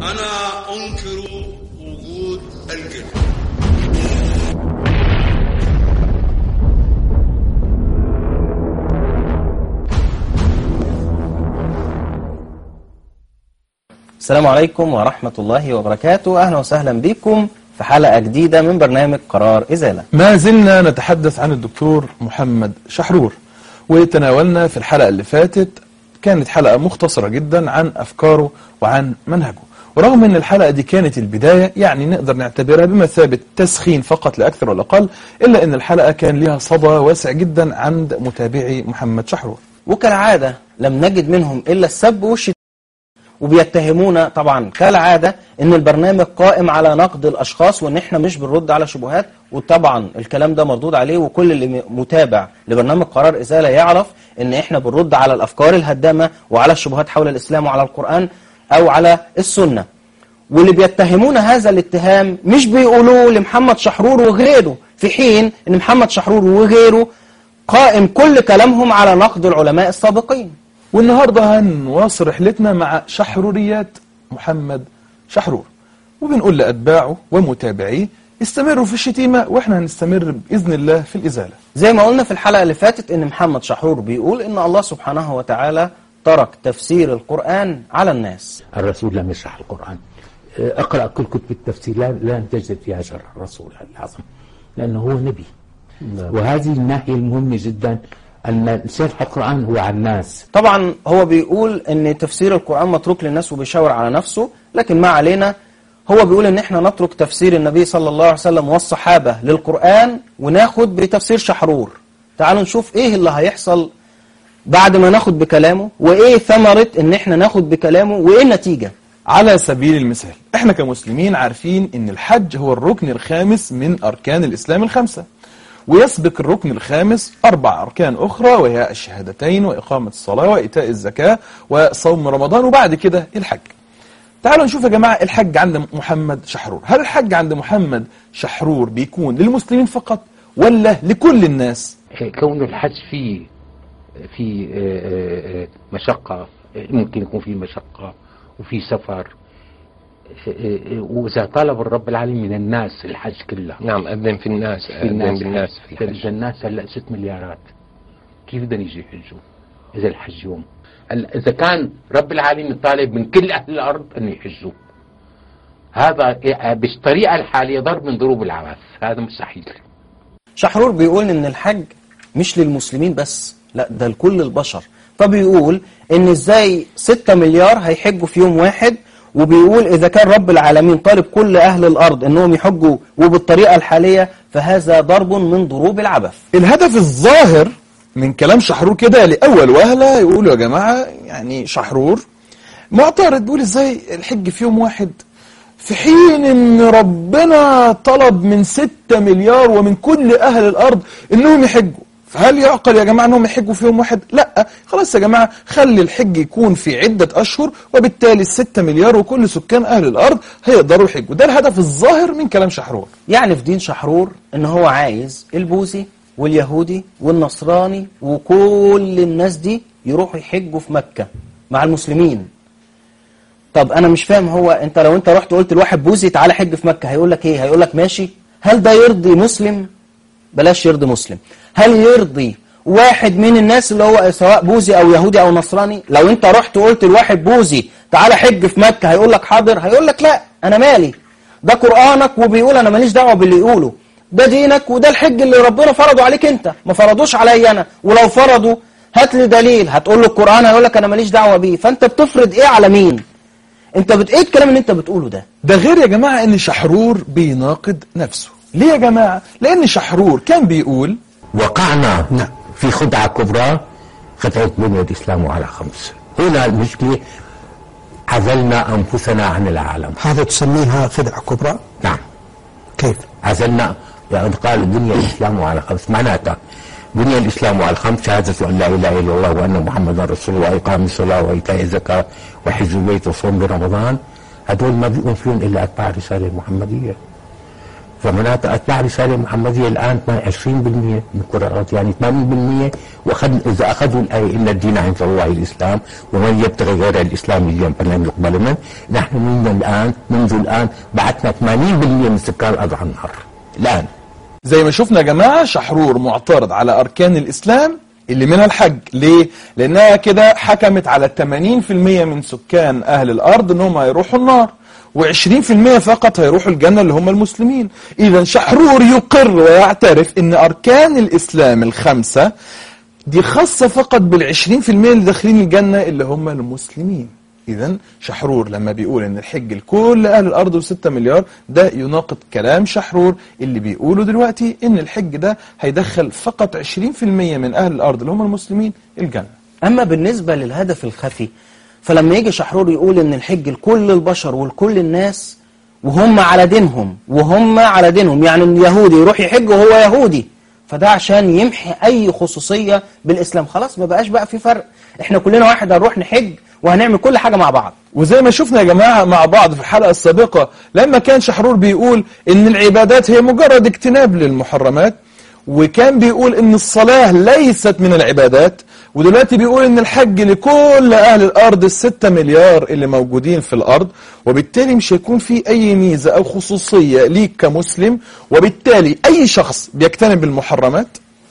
أنا أنكر وجود الجن السلام عليكم ورحمة الله وبركاته أهلا وسهلا بكم في حلقة جديدة من برنامج قرار إزالة ما زلنا نتحدث عن الدكتور محمد شحرور وتناولنا في الحلقة اللي فاتت كانت حلقة مختصرة جدا عن أفكاره وعن منهجه ورغم أن الحلقة دي كانت البداية يعني نقدر نعتبرها بمثابة تسخين فقط لا أكثر ولا أقل إلا أن الحلقة كان لها صدى واسع جدا عند متابعي محمد شحرور وكالعادة لم نجد منهم إلا السب والشتيمة وبيتهمونا طبعا كالعادة ان البرنامج قائم على نقد الاشخاص وان احنا مش بنرد على شبهات وطبعا الكلام ده مردود عليه وكل اللي م- متابع لبرنامج قرار ازالة يعرف ان احنا بنرد على الافكار الهدامة وعلى الشبهات حول الاسلام وعلى القرآن او على السنة واللي بيتهمونا هذا الاتهام مش بيقولوه لمحمد شحرور وغيره في حين ان محمد شحرور وغيره قائم كل كلامهم على نقد العلماء السابقين والنهاردة هنواصل رحلتنا مع شحروريات محمد شحرور وبنقول لأتباعه ومتابعيه استمروا في الشتيمة وإحنا هنستمر بإذن الله في الإزالة زي ما قلنا في الحلقة اللي فاتت ان محمد شحرور بيقول ان الله سبحانه وتعالى ترك تفسير القرآن على الناس الرسول لم يشرح القرآن اقرأ كل كتب التفسير لا, لا تجد فيها شرح الرسول العظيم لأنه هو نبي وهذه الناحية المهمة جدا أن شرح القرآن هو على الناس طبعا هو بيقول ان تفسير القرآن متروك للناس وبيشاور على نفسه لكن ما علينا هو بيقول ان احنا نترك تفسير النبي صلى الله عليه وسلم والصحابة للقرآن وناخد بتفسير شحرور تعالوا نشوف ايه اللي هيحصل بعد ما ناخد بكلامه وايه ثمرة ان احنا ناخد بكلامه وايه النتيجة على سبيل المثال احنا كمسلمين عارفين ان الحج هو الركن الخامس من اركان الاسلام الخمسة ويسبق الركن الخامس اربع اركان اخرى وهي الشهادتين واقامة الصلاة وايتاء الزكاة وصوم رمضان وبعد كده الحج تعالوا نشوف يا جماعة الحج عند محمد شحرور هل الحج عند محمد شحرور بيكون للمسلمين فقط ولا لكل الناس كون الحج فيه في آه، آه، مشقة ممكن يكون في مشقة وفي سفر آه، آه، وإذا طلب الرب العالمين من الناس الحج كلها نعم أذن في الناس في أذن الناس بالناس في طيب الحج إذا الناس هلا 6 مليارات كيف بدهم يجي يحجوا إذا الحج يوم هلا إذا كان رب العالمين طالب من كل أهل الأرض أن يحجوا هذا بالطريقة الحالية ضرب من ضروب العبث هذا مستحيل شحرور بيقول ان الحج مش للمسلمين بس لا ده لكل البشر فبيقول ان ازاي 6 مليار هيحجوا في يوم واحد وبيقول اذا كان رب العالمين طالب كل اهل الارض انهم يحجوا وبالطريقة الحالية فهذا ضرب من ضروب العبث الهدف الظاهر من كلام شحرور كده لأول وهلة يقولوا يا جماعة يعني شحرور معترض بيقول ازاي الحج في يوم واحد في حين ان ربنا طلب من ستة مليار ومن كل اهل الارض انهم يحجوا فهل يعقل يا جماعة انهم يحجوا في يوم واحد لا خلاص يا جماعة خلي الحج يكون في عدة اشهر وبالتالي الستة مليار وكل سكان اهل الارض هيقدروا يحجوا ده الهدف الظاهر من كلام شحرور يعني في دين شحرور ان هو عايز البوذي واليهودي والنصراني وكل الناس دي يروحوا يحجوا في مكة مع المسلمين طب انا مش فاهم هو انت لو انت رحت قلت لواحد بوذي تعالى حج في مكة هيقول لك ايه هيقول لك ماشي هل ده يرضي مسلم بلاش يرضي مسلم هل يرضي واحد من الناس اللي هو سواء بوذي او يهودي او نصراني لو انت رحت قلت لواحد بوذي تعالى حج في مكة هيقول لك حاضر هيقول لك لا انا مالي ده قرآنك وبيقول انا ماليش دعوة باللي يقوله ده دينك وده الحج اللي ربنا فرضه عليك انت ما فرضوش عليا انا ولو فرضوا هات لي دليل هتقول له القرآن هيقول لك انا ماليش دعوة بيه فانت بتفرض ايه على مين انت بت... ايه الكلام اللي انت بتقوله ده ده غير يا جماعة ان شحرور بيناقض نفسه ليه يا جماعة لان شحرور كان بيقول وقعنا في خدعة كبرى خدعة بني الإسلام على خمس هنا المشكلة عزلنا أنفسنا عن العالم هذا تسميها خدعة كبرى نعم كيف عزلنا يعني قال بني الإسلام على خمس معناتها بني الإسلام على خمس شهادة أن لا إله إلا الله وأن محمدا رسول الله وإقام الصلاة وإيتاء الزكاة وحج البيت وصوم برمضان هدول ما بيقوم فيهم إلا أتباع الرسالة المحمدية فمعناتها اتباع الرساله المحمديه الان 20% من كره الارض يعني 80% واخذ اذا اخذوا الايه ان الدين عند الله الاسلام ومن يبتغي غير الاسلام دينا فلن يقبل منه نحن من الان منذ الان بعثنا 80% من سكان الارض على النار الان زي ما شفنا يا جماعة شحرور معترض على أركان الإسلام اللي منها الحج ليه؟ لأنها كده حكمت على 80% من سكان أهل الأرض أنهم هيروحوا النار و20% فقط هيروحوا الجنة اللي هم المسلمين إذا شحرور يقر ويعترف أن أركان الإسلام الخمسة دي خاصة فقط بالعشرين في المية اللي داخلين الجنة اللي هم المسلمين إذا شحرور لما بيقول إن الحج لكل أهل الأرض وستة مليار ده يناقض كلام شحرور اللي بيقوله دلوقتي إن الحج ده هيدخل فقط عشرين في المية من أهل الأرض اللي هم المسلمين الجنة أما بالنسبة للهدف الخفي فلما يجي شحرور يقول إن الحج لكل البشر ولكل الناس وهم على دينهم وهم على دينهم يعني اليهودي يروح يحج وهو يهودي فده عشان يمحي أي خصوصية بالإسلام خلاص ما بقاش بقى في فرق إحنا كلنا واحد هنروح نحج وهنعمل كل حاجة مع بعض وزي ما شفنا يا جماعة مع بعض في الحلقة السابقة لما كان شحرور بيقول إن العبادات هي مجرد اجتناب للمحرمات وكان بيقول إن الصلاة ليست من العبادات ودلوقتي بيقول إن الحج لكل أهل الأرض الستة مليار اللي موجودين في الأرض وبالتالي مش هيكون في أي ميزة أو خصوصية ليك كمسلم وبالتالي أي شخص بيجتنب المحرمات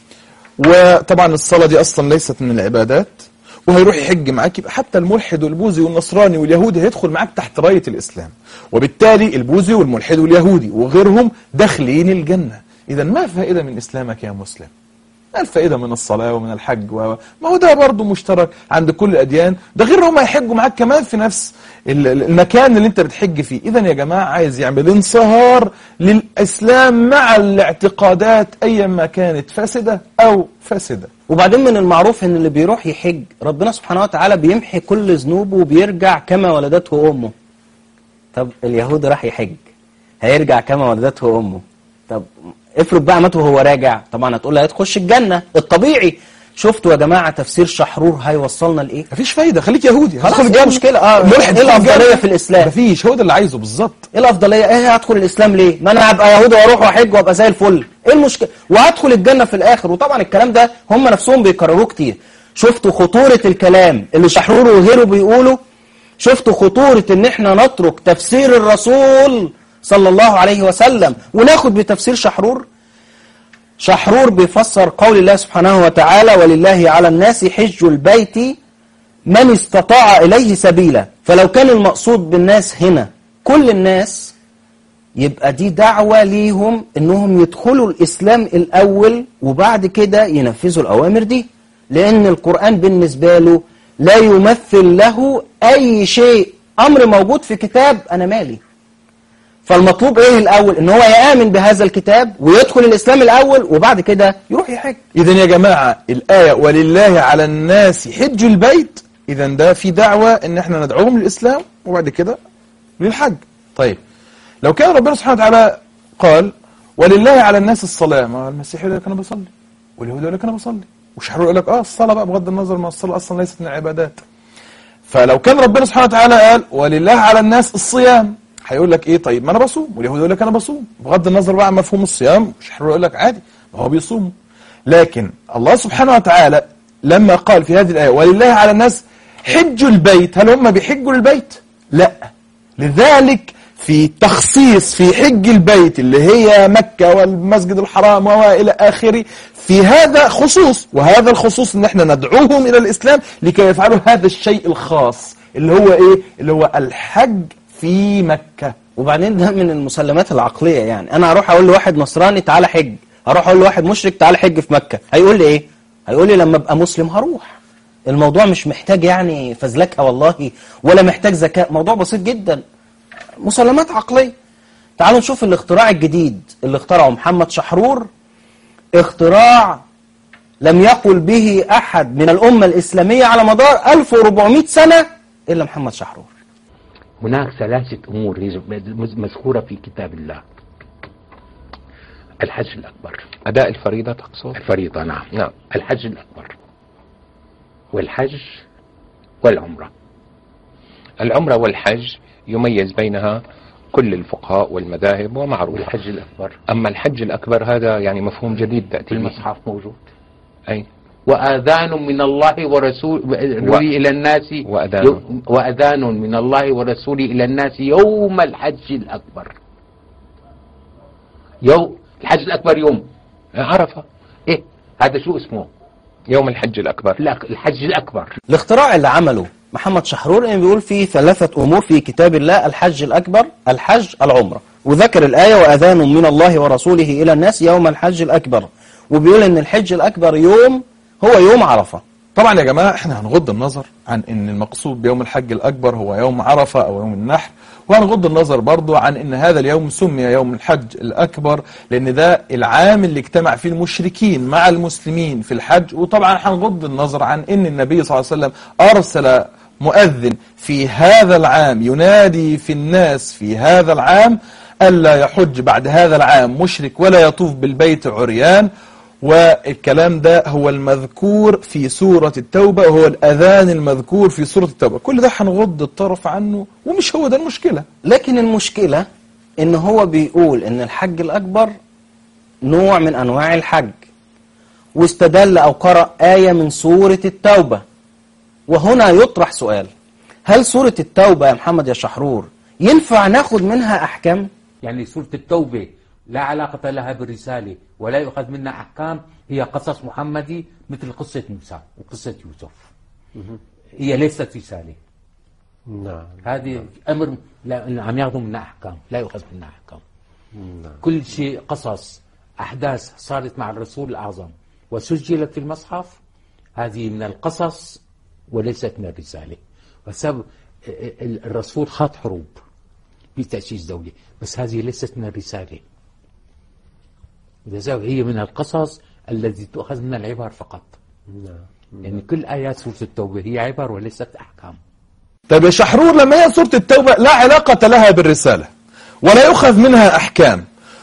وطبعا الصلاة دي أصلا ليست من العبادات وهيروح يحج معاك يبقى حتى الملحد والبوذي والنصراني واليهودي هيدخل معاك تحت راية الإسلام وبالتالي البوذي والملحد واليهودي وغيرهم داخلين الجنة إذا ما فائدة من إسلامك يا مسلم ما الفائدة من الصلاة ومن الحج و... ما هو ده برضه مشترك عند كل الأديان ده غير هم هيحجوا معاك كمان في نفس ال- ال- المكان اللي انت بتحج فيه إذا يا جماعة عايز يعمل انصهار للإسلام مع الاعتقادات أيا ما كانت فاسدة أو فاسدة وبعدين من المعروف ان اللي بيروح يحج ربنا سبحانه وتعالى بيمحي كل ذنوبه وبيرجع كما ولدته امه طب اليهود راح يحج هيرجع كما ولدته امه طب افرض بقى مات وهو راجع طبعا هتقول له هتخش الجنه الطبيعي شفتوا يا جماعه تفسير شحرور هيوصلنا لايه مفيش فايدة خليك يهودي خلاص، هتدخل إيه الجنة. المشكلة؟ آه، ملحد إيه في الأفضلية الجنة. في الإسلام؟ مفيش هو ده اللي عايزه بالظبط ايه الافضليه ايه هدخل الاسلام ليه ما انا هبقى يهودي واروح واحج وابقى زي الفل ايه المشكله وهدخل الجنه في الاخر وطبعا الكلام ده هم نفسهم بيكرروه كتير شفتوا خطوره الكلام اللي شحرور وغيره بيقولوا شفتوا خطوره ان احنا نترك تفسير الرسول صلى الله عليه وسلم وناخد بتفسير شحرور شحرور بيفسر قول الله سبحانه وتعالى ولله على الناس حج البيت من استطاع إليه سبيلا فلو كان المقصود بالناس هنا كل الناس يبقى دي دعوة ليهم انهم يدخلوا الاسلام الاول وبعد كده ينفذوا الاوامر دي لان القرآن بالنسبة له لا يمثل له اي شيء امر موجود في كتاب انا مالي فالمطلوب ايه الاول ان هو يآمن بهذا الكتاب ويدخل الاسلام الاول وبعد كده يروح يحج إذا يا جماعة الآية ولله على الناس حج البيت إذا ده في دعوة إن إحنا ندعوهم للإسلام وبعد كده للحج طيب لو كان ربنا سبحانه وتعالى قال ولله على الناس الصلاة ما المسيح يقول لك أنا بصلي واليهود يقول لك أنا بصلي وشحرور يقول لك آه الصلاة بقى بغض النظر ما الصلاة أصلا ليست من العبادات فلو كان ربنا سبحانه وتعالى قال ولله على الناس الصيام هيقول لك ايه طيب ما انا بصوم واليهود يقول لك انا بصوم بغض النظر بقى عن مفهوم الصيام شحرور يقول لك عادي ما هو بيصوم لكن الله سبحانه وتعالى لما قال في هذه الآية ولله على الناس حج البيت هل هم بيحجوا للبيت لا لذلك في تخصيص في حج البيت اللي هي مكة والمسجد الحرام وإلى آخره في هذا خصوص وهذا الخصوص ان احنا ندعوهم الى الاسلام لكي يفعلوا هذا الشيء الخاص اللي هو ايه اللي هو الحج في مكة وبعدين ده من المسلمات العقلية يعني أنا هروح أقول لواحد نصراني تعالى حج هروح أقول لواحد مشرك تعالى حج في مكة هيقول لي إيه؟ هيقول لي لما أبقى مسلم هروح الموضوع مش محتاج يعني فزلكة والله ولا محتاج ذكاء موضوع بسيط جدا مسلمات عقلية تعالوا نشوف الاختراع الجديد اللي اخترعه محمد شحرور اختراع لم يقل به أحد من الأمة الإسلامية على مدار 1400 سنة إلا محمد شحرور هناك ثلاثة أمور مذكورة في كتاب الله الحج الأكبر أداء الفريضة تقصد؟ الفريضة نعم نعم الحج الأكبر والحج والعمرة العمرة والحج يميز بينها كل الفقهاء والمذاهب ومعروف والحج الأكبر أما الحج الأكبر هذا يعني مفهوم جديد في تأتي به. المصحف موجود أي وآذان من الله ورسول إلى الناس وأذان. يو- وأذان من الله ورسوله إلى الناس يوم الحج الأكبر يوم الحج الأكبر يوم عرفة إيه هذا شو اسمه يوم الحج الأكبر لا الحج الأكبر الاختراع اللي عمله محمد شحرور انه بيقول في ثلاثة أمور في كتاب الله الحج الأكبر الحج العمرة وذكر الآية وأذان من الله ورسوله إلى الناس يوم الحج الأكبر وبيقول إن الحج الأكبر يوم هو يوم عرفة طبعا يا جماعة احنا هنغض النظر عن ان المقصود بيوم الحج الأكبر هو يوم عرفة أو يوم النحر وهنغض النظر برضو عن ان هذا اليوم سمي يوم الحج الأكبر لأن ده العام اللي اجتمع فيه المشركين مع المسلمين في الحج وطبعا هنغض النظر عن ان النبي صلى الله عليه وسلم أرسل مؤذن في هذا العام ينادي في الناس في هذا العام ألا يحج بعد هذا العام مشرك ولا يطوف بالبيت عريان والكلام ده هو المذكور في سورة التوبة وهو الأذان المذكور في سورة التوبة كل ده هنغض الطرف عنه ومش هو ده المشكلة لكن المشكلة إن هو بيقول إن الحج الأكبر نوع من أنواع الحج واستدل أو قرأ آية من سورة التوبة وهنا يطرح سؤال هل سورة التوبة يا محمد يا شحرور ينفع ناخد منها أحكام؟ يعني سورة التوبة لا علاقة لها بالرسالة ولا يؤخذ منها أحكام هي قصص محمدي مثل قصة موسى وقصة يوسف هي ليست رسالة نعم هذه أمر لا عم ياخذوا منها أحكام لا يؤخذ منها أحكام نعم كل شيء قصص أحداث صارت مع الرسول الأعظم وسجلت في المصحف هذه من القصص وليست من الرسالة وسبب ال- الرسول خاض حروب بتأسيس دولة بس هذه ليست من الرسالة لذلك هي من القصص التي تؤخذ من العبر فقط نعم يعني كل آيات سورة التوبة هي عبر وليست أحكام طيب يا شحرور لما هي سورة التوبة لا علاقة لها بالرسالة ولا يؤخذ منها أحكام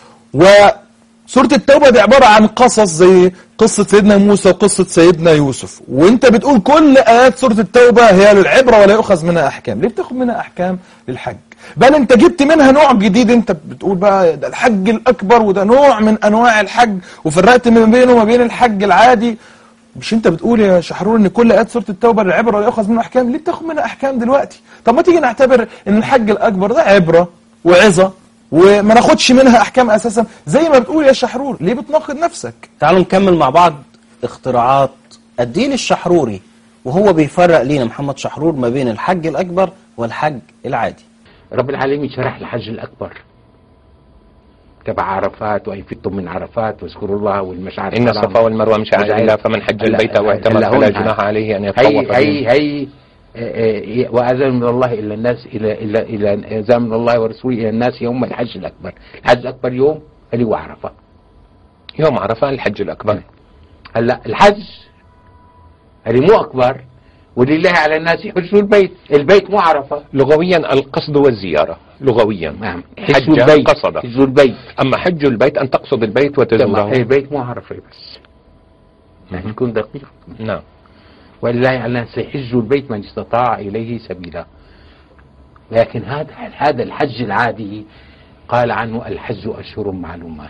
وسورة التوبة دي عبارة عن قصص زي قصة سيدنا موسى وقصة سيدنا يوسف وانت بتقول كل آيات سورة التوبة هي للعبرة ولا يؤخذ منها أحكام ليه بتاخد منها أحكام للحج بل انت جبت منها نوع جديد انت بتقول بقى ده الحج الأكبر وده نوع من أنواع الحج وفرقت ما بينه وما بين الحج العادي مش انت بتقول يا شحرور ان كل ايات سوره التوبه للعبره ولا ياخذ منها احكام ليه بتاخد منها احكام دلوقتي طب ما تيجي نعتبر ان الحج الاكبر ده عبره وعظه وما ناخدش منها احكام اساسا زي ما بتقول يا شحرور ليه بتناقض نفسك تعالوا نكمل مع بعض اختراعات الدين الشحروري وهو بيفرق لينا محمد شحرور ما بين الحج الأكبر والحج العادي رب العالمين شرح الحج الأكبر تبع عرفات وأنفضتم من عرفات واذكروا الله والمشاعر إن الحرام. الصفا والمروة من شعائر وجعل- الله فمن حج هلا- البيت أو اعتمر هلا فلا هون جناح هاي- عليه أن هي يتطوف هي بهم. هي آه، آه، وأذان من الله إلى الناس إلى إلى إلى أذان من الله ورسوله إلى الناس يوم الحج الأكبر الحج الأكبر يوم اللي هو عرفة يوم عرفة الحج الأكبر هلا الحج اللي مو أكبر ولله على الناس يحجوا البيت البيت مو عرفة لغويا القصد والزيارة لغويا نعم حج حجوا البيت قصد حجوا البيت أما حج البيت أن تقصد البيت تمام. وتزوره البيت مو عرفة بس يعني يكون دقيق نعم ولله على الناس يحجوا البيت من استطاع إليه سبيلا لكن هذا هذا الحج العادي قال عنه الحج أشهر معلومات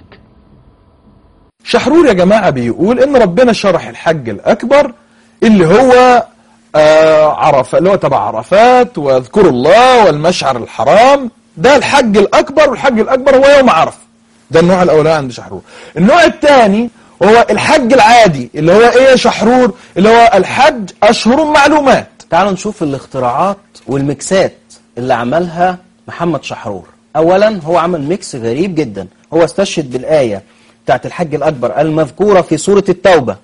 شحرور يا جماعة بيقول ان ربنا شرح الحج الاكبر اللي هو آه عرفة اللي هو تبع عرفات واذكروا الله والمشعر الحرام ده الحج الاكبر والحج الاكبر هو يوم عرفة ده النوع الاولاني عند شحرور النوع الثاني وهو الحج العادي اللي هو ايه يا شحرور اللي هو الحج اشهر معلومات تعالوا نشوف الاختراعات والميكسات اللي عملها محمد شحرور أولا هو عمل ميكس غريب جدا هو استشهد بالآية بتاعت الحج الأكبر المذكورة في سورة التوبة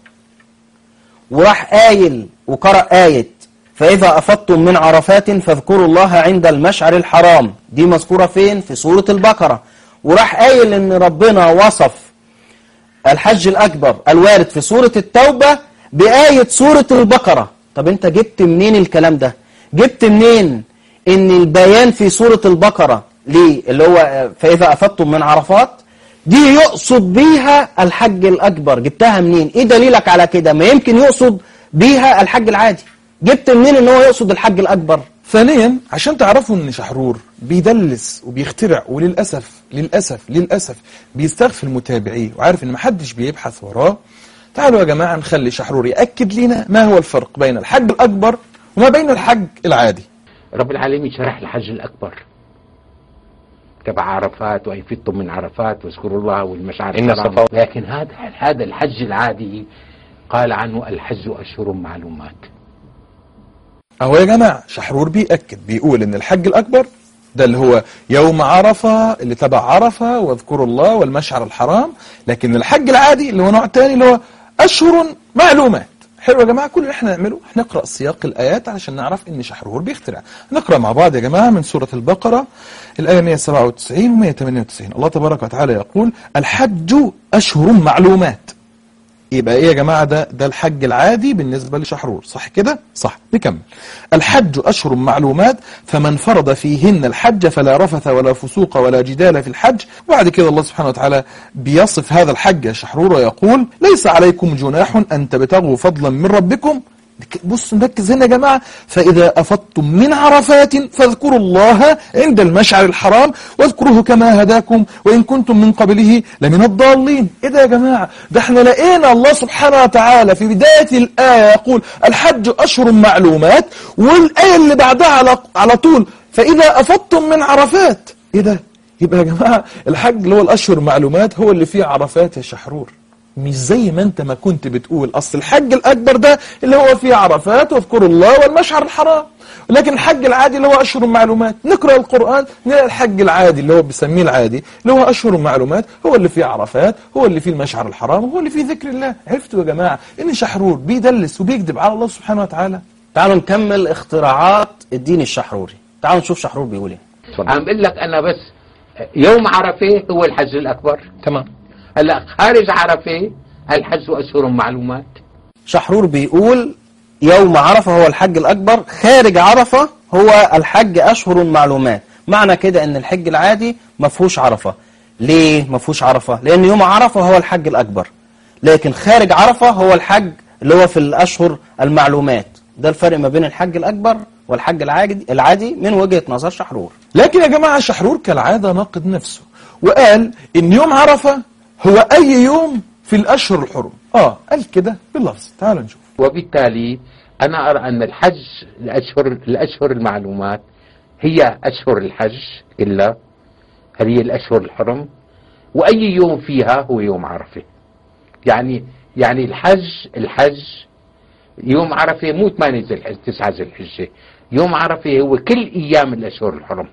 وراح قايل وقرأ آية فإذا أفضتم من عرفات فاذكروا الله عند المشعر الحرام دي مذكورة فين؟ في سورة البقرة وراح قايل إن ربنا وصف الحج الأكبر الوارد في سورة التوبة بآية سورة البقرة طب أنت جبت منين الكلام ده جبت منين إن البيان في سورة البقرة ليه اللي هو آه، فإذا أفضتم من عرفات دي يقصد بيها الحج الأكبر جبتها منين إيه دليلك على كده ما يمكن يقصد بيها الحج العادي جبت منين إن هو يقصد الحج الأكبر ثانيا عشان تعرفوا ان شحرور بيدلس وبيخترع وللاسف للاسف للاسف بيستغفل متابعيه وعارف ان محدش بيبحث وراه تعالوا يا جماعه نخلي شحرور ياكد لنا ما هو الفرق بين الحج الاكبر وما بين الحج العادي رب العالمين شرح الحج الأكبر تبع عرفات وأيفدتم من عرفات واذكروا الله والمشاعر إن الحرام. الصفا- لكن هذا هذا الحج العادي قال عنه الحج أشهر معلومات اهو يا جماعه شحرور بيأكد بيقول ان الحج الاكبر ده اللي هو يوم عرفه اللي تبع عرفه واذكروا الله والمشعر الحرام لكن الحج العادي اللي هو نوع تاني اللي هو اشهر معلومات حلو يا جماعه كل اللي احنا نعمله هنقرا سياق الايات علشان نعرف ان شحرور بيخترع نقرا مع بعض يا جماعه من سوره البقره الايه 197 و 198 الله تبارك وتعالى يقول الحج اشهر معلومات يبقى ايه يا جماعة ده ده الحج العادي بالنسبة لشحرور صح كده صح نكمل الحج أشهر معلومات فمن فرض فيهن الحج فلا رفث ولا فسوق ولا جدال في الحج وبعد كده الله سبحانه وتعالى بيصف هذا الحج يا شحرور ويقول ليس عليكم جناح أن تبتغوا فضلا من ربكم بص نركز هنا يا جماعة فإذا أفضتم من عرفات فاذكروا الله عند المشعر الحرام واذكروه كما هداكم وإن كنتم من قبله لمن الضالين إيه ده يا جماعة ده احنا لقينا الله سبحانه وتعالى في بداية الآية يقول الحج أشهر معلومات والآية اللي بعدها على, على طول فإذا أفضتم من عرفات إيه ده يبقى يا جماعة الحج اللي هو الأشهر معلومات هو اللي فيه عرفات يا شحرور مش زي ما انت ما كنت بتقول اصل الحج الاكبر ده اللي هو فيه عرفات واذكروا الله والمشعر الحرام لكن الحج العادي اللي هو اشهر معلومات نقرا القران نلاقي الحج العادي اللي هو بيسميه العادي اللي هو اشهر معلومات هو اللي فيه عرفات هو اللي فيه المشعر الحرام هو اللي فيه ذكر الله عرفتوا يا جماعه ان شحرور بيدلس وبيكذب على الله سبحانه وتعالى تعالوا نكمل اختراعات الدين الشحروري تعالوا نشوف شحرور بيقول ايه عم بقول لك أنا بس يوم عرفة هو الحج الأكبر تمام هلا خارج عرفة الحج أشهر معلومات شحرور بيقول يوم عرفة هو الحج الأكبر خارج عرفة هو الحج أشهر معلومات معنى كده أن الحج العادي ما فيهوش عرفة ليه ما فيهوش عرفة لأن يوم عرفة هو الحج الأكبر لكن خارج عرفة هو الحج اللي هو في الأشهر المعلومات ده الفرق ما بين الحج الأكبر والحج العادي العادي من وجهة نظر شحرور لكن يا جماعة شحرور كالعادة ناقد نفسه وقال إن يوم عرفة هو أي يوم في الأشهر الحرم آه قال كده باللفظ تعالوا نشوف وبالتالي أنا أرى أن الحج الأشهر الأشهر المعلومات هي أشهر الحج كلها هذه الأشهر الحرم وأي يوم فيها هو يوم عرفة يعني يعني الحج الحج يوم عرفة مو 8 ذي الحجة 9 ذي الحجة يوم عرفة هو كل أيام الأشهر الحرم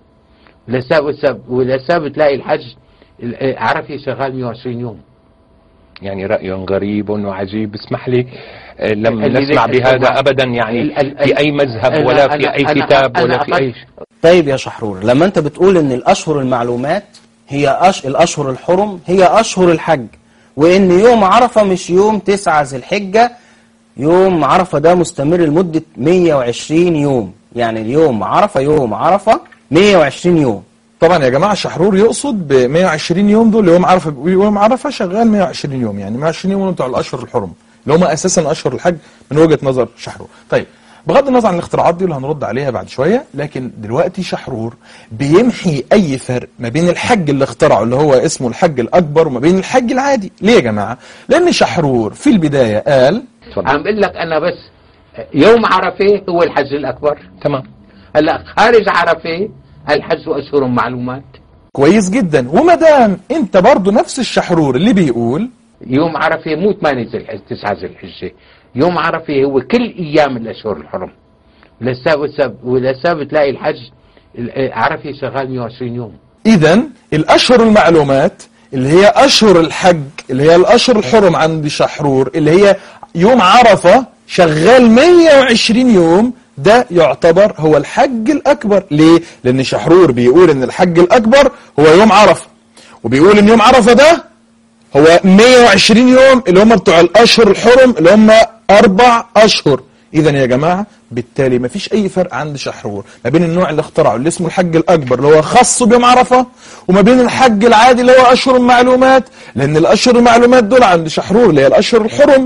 ولسبب ولسبب تلاقي الحج عرفة شغال 120 يوم يعني رأي غريب وعجيب اسمح لي آه، لم اللي نسمع ذكر بهذا طبعاً. أبدا يعني ال- ال- في أي مذهب أنا- ولا في أنا- أي أنا- كتاب أنا ولا في أي أخذت- طيب يا شحرور لما انت بتقول ان الاشهر المعلومات هي أش... الاشهر الحرم هي اشهر الحج وان يوم عرفة مش يوم تسعة ذي الحجة يوم عرفة ده مستمر لمدة 120 يوم يعني اليوم عرفة يوم عرفة 120 يوم طبعا يا جماعة شحرور يقصد ب 120 يوم دول يوم عرفة يوم عرفة شغال 120 يوم يعني 120 يوم بتوع الأشهر الحرم اللي هم أساسا أشهر الحج من وجهة نظر شحرور طيب بغض النظر عن الاختراعات دي اللي هنرد عليها بعد شوية لكن دلوقتي شحرور بيمحي أي فرق ما بين الحج اللي اخترعه اللي هو اسمه الحج الأكبر وما بين الحج العادي ليه يا جماعة؟ لأن شحرور في البداية قال عم بقول لك أنا بس يوم عرفة هو الحج الأكبر تمام هلا خارج عرفة الحج أشهر معلومات كويس جدا وما دام انت برضو نفس الشحرور اللي بيقول يوم عرفة مو 8 ذي الحجة 9 ذي الحجة يوم عرفة هو كل أيام الأشهر الحرم ولسبب ولسبب تلاقي الحج عرفة شغال 120 يوم إذا الأشهر المعلومات اللي هي أشهر الحج اللي هي الأشهر الحرم عند شحرور اللي هي يوم عرفة شغال 120 يوم ده يعتبر هو الحج الأكبر ليه؟ لأن شحرور بيقول إن الحج الأكبر هو يوم عرفة وبيقول إن يوم عرفة ده هو 120 يوم اللي هم بتوع الأشهر الحرم اللي هم أربع أشهر إذا يا جماعة بالتالي ما فيش أي فرق عند شحرور ما بين النوع اللي اخترعه اللي اسمه الحج الأكبر اللي هو خاص بيوم عرفة وما بين الحج العادي اللي هو أشهر المعلومات لأن الأشهر المعلومات دول عند شحرور اللي هي الأشهر الحرم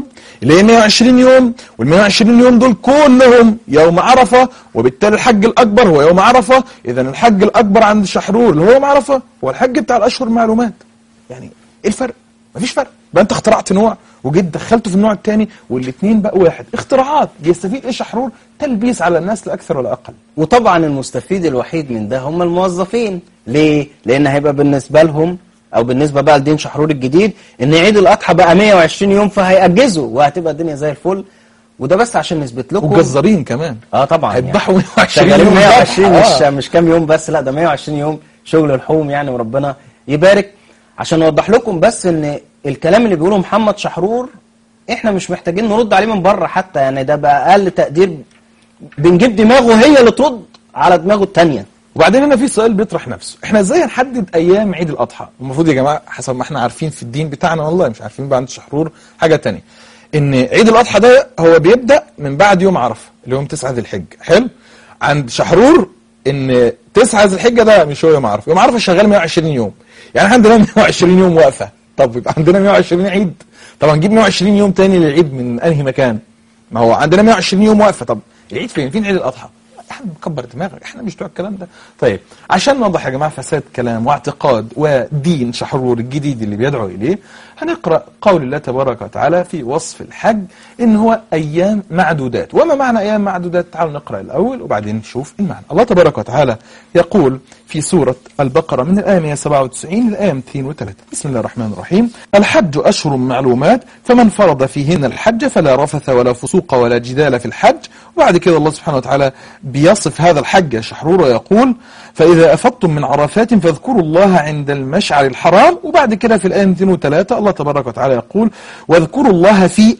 اللي هي 120 يوم وال 120 يوم دول كلهم يوم عرفة وبالتالي الحج الأكبر هو يوم عرفة إذا الحج الأكبر عند شحرور اللي هو يوم عرفة هو الحج بتاع الأشهر المعلومات يعني إيه الفرق؟ مفيش فرق بقى أنت اخترعت نوع وجيت دخلته في النوع الثاني والاثنين بقى واحد اختراعات بيستفيد إيه شحرور؟ تلبيس على الناس لا أكثر ولا أقل وطبعا المستفيد الوحيد من ده هم الموظفين ليه؟ لأن هيبقى بالنسبة لهم أو بالنسبة بقى لدين شحرور الجديد إن عيد الأضحى بقى 120 يوم فهيأجزوا وهتبقى الدنيا زي الفل وده بس عشان نثبت لكم والجزارين كمان اه طبعا هيذبحوا 120 شغالين يوم 120 ذبح. مش آه. مش كام يوم بس لا ده 120 يوم شغل لحوم يعني وربنا يبارك عشان نوضح لكم بس ان الكلام اللي بيقوله محمد شحرور احنا مش محتاجين نرد عليه من بره حتى يعني ده بأقل تقدير بنجيب دماغه هي اللي ترد على دماغه التانية وبعدين هنا في سؤال بيطرح نفسه احنا ازاي هنحدد ايام عيد الاضحى المفروض يا جماعه حسب ما احنا عارفين في الدين بتاعنا والله مش عارفين بقى عند شحرور حاجه تانية ان عيد الاضحى ده هو بيبدا من بعد يوم عرفه اللي هو يوم 9 ذي الحجه حلو عند شحرور ان 9 ذي الحجه ده مش هو يوم عرفه يوم عرفه شغال 120 يوم يعني إحنا عندنا 120 يوم واقفه طب يبقى عندنا 120 عيد طب هنجيب 120 يوم تاني للعيد من انهي مكان ما هو عندنا 120 يوم واقفه طب العيد فين فين عيد الاضحى احنا بنكبر دماغك احنا مش بتوع الكلام ده طيب عشان نوضح يا جماعه فساد كلام واعتقاد ودين شحرور الجديد اللي بيدعو اليه هنقرا قول الله تبارك وتعالى في وصف الحج ان هو ايام معدودات وما معنى ايام معدودات تعالوا نقرا الاول وبعدين نشوف المعنى الله تبارك وتعالى يقول في سوره البقره من الايه 197 للايه 203 بسم الله الرحمن الرحيم الحج اشهر معلومات فمن فرض فيهن الحج فلا رفث ولا فسوق ولا جدال في الحج وبعد كده الله سبحانه وتعالى بيصف هذا الحج يا شحرور ويقول فإذا أفضتم من عرفات فاذكروا الله عند المشعر الحرام وبعد كده في الآية 203 الله تبارك وتعالى يقول واذكروا الله في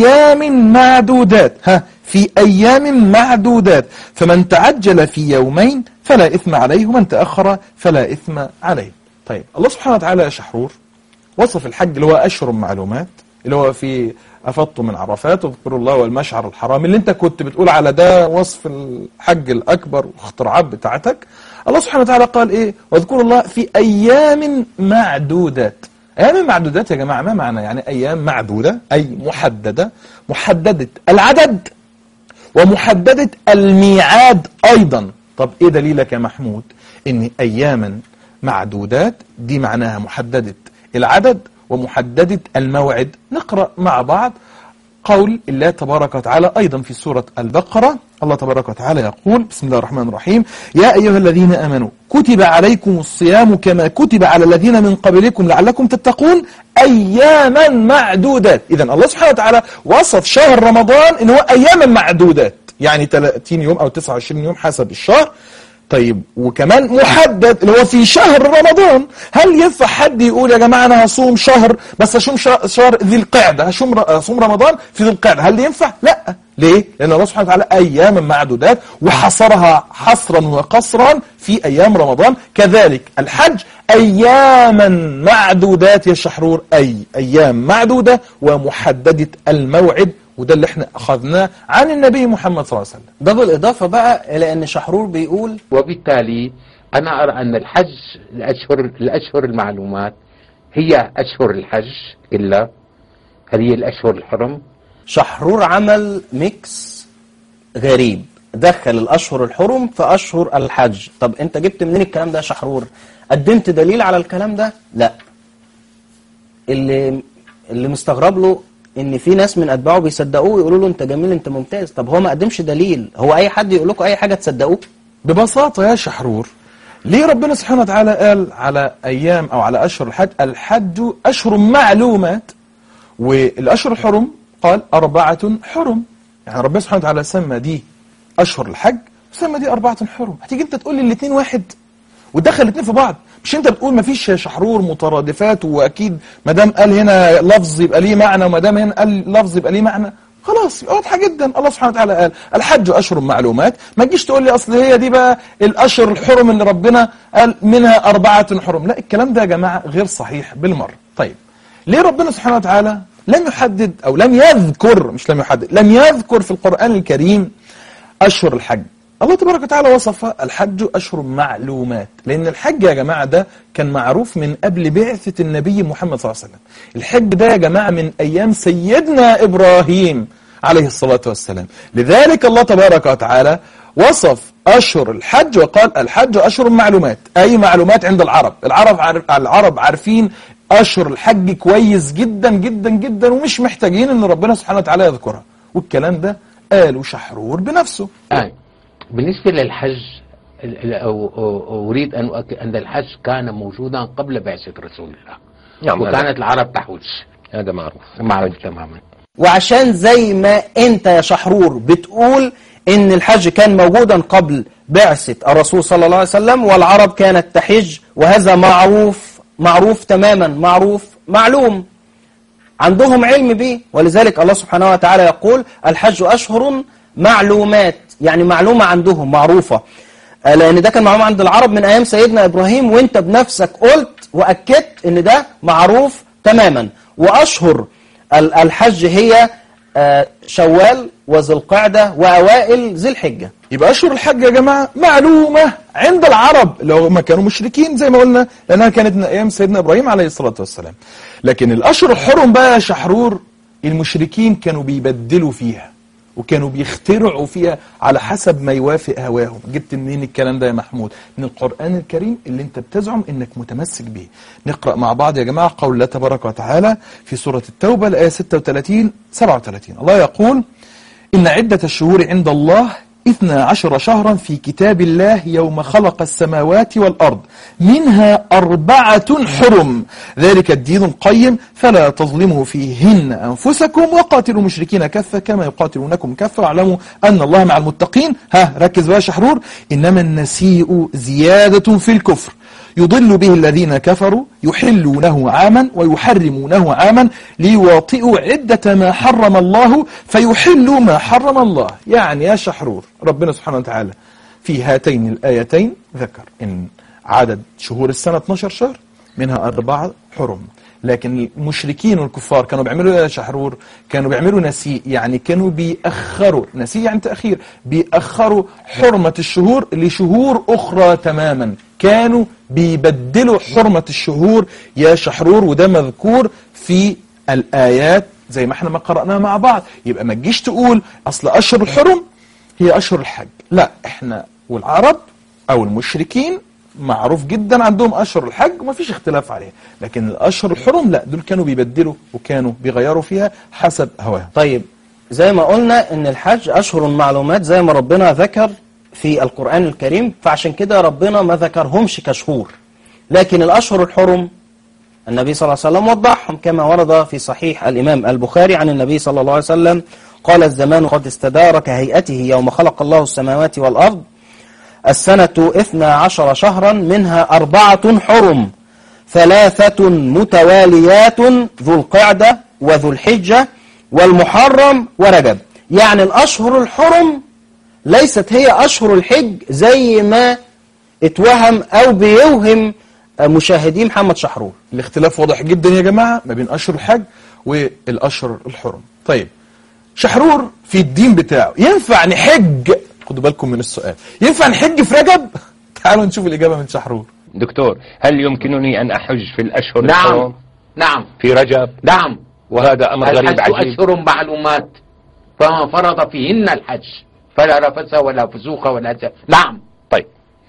أيام معدودات ها في أيام معدودات فمن تعجل في يومين فلا إثم عليه ومن تأخر فلا إثم عليه طيب الله سبحانه وتعالى يا شحرور وصف الحج اللي هو أشهر معلومات اللي هو في أفضتم من عرفات واذكروا الله والمشعر الحرام اللي انت كنت بتقول على ده وصف الحج الأكبر واختراعات بتاعتك الله سبحانه وتعالى قال إيه واذكروا الله في أيام معدودات أيام معدودات يا جماعة ما معنى يعني أيام معدودة أي محددة محددة العدد ومحددة الميعاد أيضا طب إيه دليلك يا محمود إن أياما معدودات دي معناها محددة العدد ومحددة الموعد نقرأ مع بعض قول الله تبارك وتعالى أيضا في سورة البقرة الله تبارك وتعالى يقول بسم الله الرحمن الرحيم يا أيها الذين آمنوا كتب عليكم الصيام كما كتب على الذين من قبلكم لعلكم تتقون أياما معدودات إذا الله سبحانه وتعالى وصف شهر رمضان إن هو أياما معدودات يعني 30 يوم أو 29 يوم حسب الشهر طيب وكمان محدد اللي هو في شهر رمضان هل ينفع حد يقول يا جماعة أنا هصوم شهر بس أصوم شه- شهر ذي القعدة هصوم ر- أصوم رمضان في ذي القعدة هل ينفع؟ لا ليه؟ لأن الله سبحانه وتعالى أيام معدودات وحصرها حصرا وقصرا في أيام رمضان كذلك الحج أياما معدودات يا شحرور أي أيام معدودة ومحددة الموعد وده اللي احنا أخذناه عن النبي محمد صلى الله عليه وسلم ده بالإضافة بقى إلى أن شحرور بيقول وبالتالي أنا أرى أن الحج الأشهر الأشهر المعلومات هي أشهر الحج إلا هل هي الأشهر الحرم شحرور عمل ميكس غريب دخل الأشهر الحرم في أشهر الحج طب أنت جبت منين الكلام ده يا شحرور قدمت دليل على الكلام ده لا اللي اللي مستغرب له ان في ناس من اتباعه بيصدقوه يقولوا له انت جميل انت ممتاز طب هو ما قدمش دليل هو اي حد يقول لكم اي حاجه تصدقوه ببساطة يا شحرور ليه ربنا سبحانه وتعالى قال على أيام أو على أشهر الحج الحج أشهر معلومات والأشهر الحرم قال أربعة حرم يعني ربنا سبحانه وتعالى سمى دي أشهر الحج وسمى دي أربعة حرم هتيجي أنت تقول لي الاثنين واحد وتدخل الاثنين في بعض مش انت بتقول مفيش شحرور مترادفات واكيد ما دام قال هنا لفظ يبقى ليه معنى وما دام هنا قال لفظ يبقى ليه معنى خلاص يبقى واضحه جدا الله سبحانه وتعالى قال الحج اشهر معلومات ما تجيش تقول لي اصل هي دي بقى الاشهر الحرم اللي ربنا قال منها اربعه حرم لا الكلام ده يا جماعه غير صحيح بالمره طيب ليه ربنا سبحانه وتعالى لم يحدد او لم يذكر مش لم يحدد لم يذكر في القران الكريم اشهر الحج الله تبارك وتعالى وصف الحج أشهر معلومات لأن الحج يا جماعة ده كان معروف من قبل بعثة النبي محمد صلى الله عليه وسلم الحج ده يا جماعة من أيام سيدنا إبراهيم عليه الصلاة والسلام لذلك الله تبارك وتعالى وصف أشهر الحج وقال الحج أشهر معلومات أي معلومات عند العرب العرب عارف العرب عارفين أشهر الحج كويس جدا جدا جدا ومش محتاجين أن ربنا سبحانه وتعالى يذكرها والكلام ده قاله شحرور بنفسه آه. بالنسبة للحج ال- ال- أو- أو- أريد أن أؤكد أن الحج كان موجودا قبل بعثة رسول الله نعم، هذا- وكانت العرب تحج هذا معروف معروف تماما وعشان زي ما انت يا شحرور بتقول ان الحج كان موجودا قبل بعثة الرسول صلى الله عليه وسلم والعرب كانت تحج وهذا معروف معروف تماما معروف معلوم عندهم علم به ولذلك الله سبحانه وتعالى يقول الحج أشهر معلومات يعني معلومة عندهم معروفة آه، لأن ده كان معلوم عند العرب من أيام سيدنا إبراهيم وانت بنفسك قلت وأكدت ان ده معروف تماما وأشهر ال- الحج هي آه، شوال وذي القعدة وأوائل ذي الحجة يبقى أشهر الحج يا جماعة معلومة عند العرب لو ما كانوا مشركين زي ما قلنا لأنها كانت من أيام سيدنا إبراهيم عليه الصلاة والسلام لكن الأشهر الحرم بقى يا شحرور المشركين كانوا بيبدلوا فيها وكانوا بيخترعوا فيها على حسب ما يوافق هواهم جبت منين الكلام ده يا محمود من القرآن الكريم اللي انت بتزعم انك متمسك به نقرأ مع بعض يا جماعة قول الله تبارك وتعالى في سورة التوبة الآية 36 37 الله يقول إن عدة الشهور عند الله إثنى عشر شهرا في كتاب الله يوم خلق السماوات والأرض منها أربعة حرم ذلك الدين القيم فلا تظلموا فيهن أنفسكم وقاتلوا المشركين كفة كما يقاتلونكم كفة واعلموا أن الله مع المتقين ها ركز بقى يا شحرور إنما النسيء زيادة في الكفر يضل به الذين كفروا يحلونه عاما ويحرمونه عاما ليواطئوا عدة ما حرم الله فيحلوا ما حرم الله يعني يا شحرور ربنا سبحانه وتعالى في هاتين الآيتين ذكر إن عدد شهور السنة 12 شهر منها أربعة حرم لكن المشركين والكفار كانوا بيعملوا ايه يا شحرور كانوا بيعملوا نسيء يعني كانوا بيأخروا نسيء يعني تأخير بيأخروا حرمة الشهور لشهور أخرى تماما كانوا بيبدلوا حرمة الشهور يا شحرور وده مذكور في الآيات زي ما احنا ما قرأناها مع بعض يبقى ما تجيش تقول أصل أشهر الحرم هي أشهر الحج لا احنا والعرب أو المشركين معروف جدا عندهم أشهر الحج ومفيش اختلاف عليها لكن الأشهر الحرم لا دول كانوا بيبدلوا وكانوا بيغيروا فيها حسب هواهم طيب زي ما قلنا ان الحج اشهر معلومات زي ما ربنا ذكر في القرآن الكريم فعشان كده ربنا ما ذكرهمش كشهور لكن الاشهر الحرم النبي صلى الله عليه وسلم وضحهم كما ورد في صحيح الإمام البخاري عن النبي صلى الله عليه وسلم قال الزمان قد استدار كهيئته يوم خلق الله السماوات والأرض السنة إثنى عشر شهرا منها أربعة حرم ثلاثة متواليات ذو القعدة وذو الحجة والمحرم ورجب يعني الأشهر الحرم ليست هي أشهر الحج زي ما اتوهم أو بيوهم مشاهدي محمد شحرور الاختلاف واضح جدا يا جماعة ما بين أشهر الحج والأشهر الحرم طيب شحرور في الدين بتاعه ينفع نحج خدوا بالكم من السؤال ينفع نحج في رجب تعالوا نشوف الإجابة من شحرور دكتور هل يمكنني أن أحج في الأشهر نعم الحرم نعم في رجب نعم وهذا أمر غريب الحج عجيب أشهر معلومات فمن فرض فيهن الحج فلا رفث ولا فسوق ولا ج... نعم طيب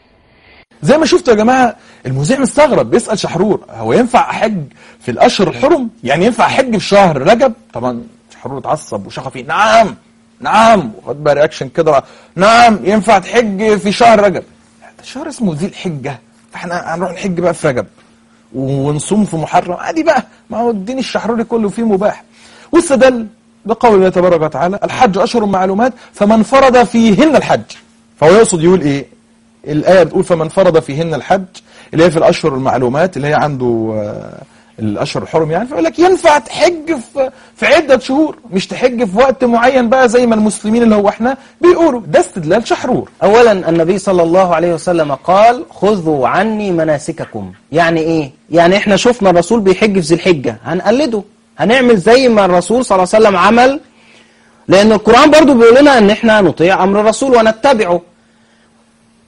زي ما شفتوا يا جماعة المذيع مستغرب بيسأل شحرور هو ينفع أحج في الأشهر الحرم يعني ينفع أحج في شهر رجب طبعا شحرور اتعصب وشخفي نعم نعم وخد بقى رياكشن كده نعم ينفع تحج في شهر رجب ده شهر اسمه ذي الحجة احنا هنروح نحج بقى في رجب ونصوم في محرم عادي بقى ما هو الدين الشحروري كله فيه مباح واستدل بقول الله تبارك وتعالى الحج أشهر معلومات فمن فرض فيهن الحج فهو يقصد يقول ايه الآية بتقول فمن فرض فيهن الحج اللي هي في الأشهر المعلومات اللي هي عنده آه، الأشهر الحرم يعني فيقول لك ينفع تحج في في عدة شهور مش تحج في وقت معين بقى زي ما المسلمين اللي هو احنا بيقولوا ده استدلال شحرور أولا النبي صلى الله عليه وسلم قال خذوا عني مناسككم يعني إيه؟ يعني إحنا شفنا الرسول بيحج في ذي الحجة هنقلده هنعمل زي ما الرسول صلى الله عليه وسلم عمل لأن القرآن برضو بيقول لنا أن إحنا نطيع أمر الرسول ونتبعه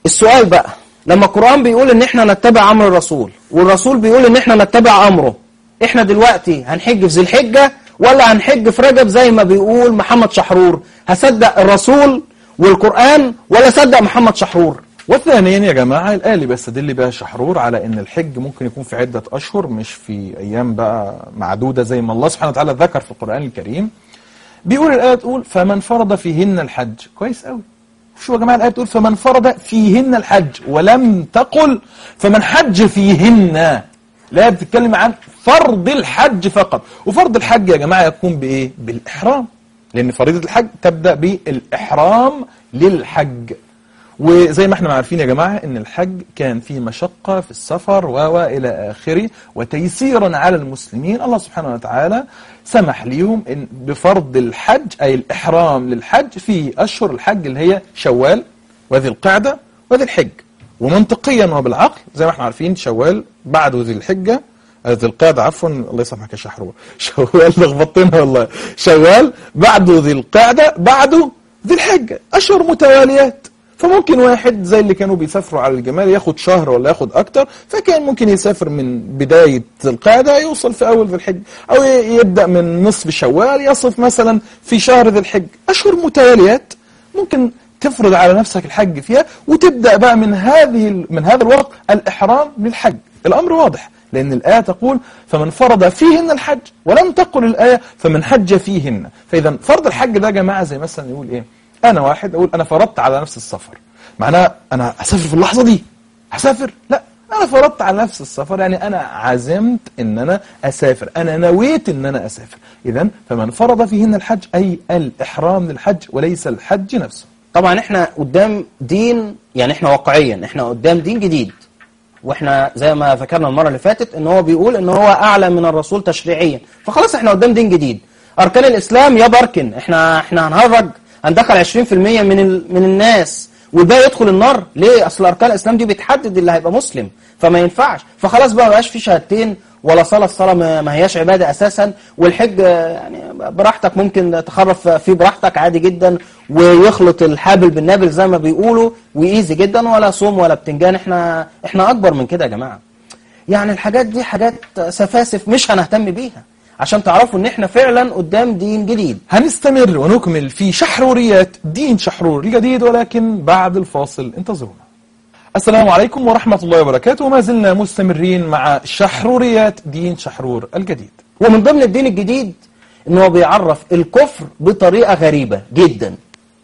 السؤال بقى لما القرآن بيقول ان احنا نتبع امر الرسول والرسول بيقول ان احنا نتبع امره احنا دلوقتي هنحج في ذي الحجة ولا هنحج في رجب زي ما بيقول محمد شحرور هصدق الرسول والقرآن ولا صدق محمد شحرور وثانيا يا جماعة الآية اللي بيستدل بها شحرور على أن الحج ممكن يكون في عدة أشهر مش في أيام بقى معدودة زي ما الله سبحانه وتعالى ذكر في القرآن الكريم بيقول الآية تقول فمن فرض فيهن الحج كويس قوي شو يا جماعة الآية بتقول فمن فرض فيهن الحج ولم تقل فمن حج فيهن لا بتتكلم عن فرض الحج فقط وفرض الحج يا جماعة يكون بإيه بالإحرام لأن فريضة الحج تبدأ بالإحرام للحج وزي ما احنا عارفين يا جماعة ان الحج كان فيه مشقة في السفر و الى اخره وتيسيرا على المسلمين الله سبحانه وتعالى سمح ليهم إن بفرض الحج اي الاحرام للحج في اشهر الحج اللي هي شوال وذي القعدة وذي الحج ومنطقيا وبالعقل زي ما احنا عارفين شوال بعد ذي الحجة ذي القعدة عفوا الله يسامحك يا شحرور شوال لخبطتنا والله شوال بعده ذي القعدة بعده ذي الحجة أشهر متواليات فممكن واحد زي اللي كانوا بيسافروا على الجمال ياخد شهر ولا ياخد أكتر فكان ممكن يسافر من بداية ذي القعدة يوصل في أول ذي الحجة أو ي- يبدأ من نصف شوال يصف مثلا في شهر ذي الحجة أشهر متواليات ممكن تفرض على نفسك الحج فيها وتبدأ بقى من هذه من هذا الوقت الإحرام للحج الأمر واضح لأن الآية تقول فمن فرض فيهن الحج ولم تقل الآية فمن حج فيهن فإذا فرض الحج ده يا جماعة زي مثلا يقول إيه أنا واحد أقول أنا فرضت على نفسي السفر معناها أنا هسافر في اللحظة دي هسافر لا أنا فرضت على نفسي السفر يعني أنا عزمت إن أنا أسافر أنا نويت إن أنا أسافر إذا فمن فرض فيهن الحج أي الإحرام للحج وليس الحج نفسه طبعا احنا قدام دين يعني احنا واقعيا احنا قدام دين جديد واحنا زي ما ذكرنا المره اللي فاتت ان هو بيقول ان هو اعلى من الرسول تشريعيا فخلاص احنا قدام دين جديد اركان الاسلام يا بركن احنا احنا هنهرج هندخل 20% من ال... من الناس والباقي يدخل النار ليه اصل اركان الاسلام دي بتحدد اللي هيبقى مسلم فما ينفعش فخلاص بقى ما بقاش في شهادتين ولا صلاه الصلاه ما ما هياش عباده اساسا والحج آه، يعني براحتك ممكن تخرف فيه براحتك عادي جدا ويخلط الحابل بالنابل زي ما بيقولوا وايزي جدا ولا صوم ولا بتنجان احنا احنا اكبر من كده يا جماعه يعني الحاجات دي حاجات سفاسف مش هنهتم بيها عشان تعرفوا ان احنا فعلا قدام دين جديد هنستمر ونكمل في شحروريات دين شحرور الجديد ولكن بعد الفاصل انتظرونا السلام عليكم ورحمة الله وبركاته وما زلنا مستمرين مع شحروريات دين شحرور الجديد ومن ضمن الدين الجديد ان هو بيعرف الكفر بطريقة غريبة جدا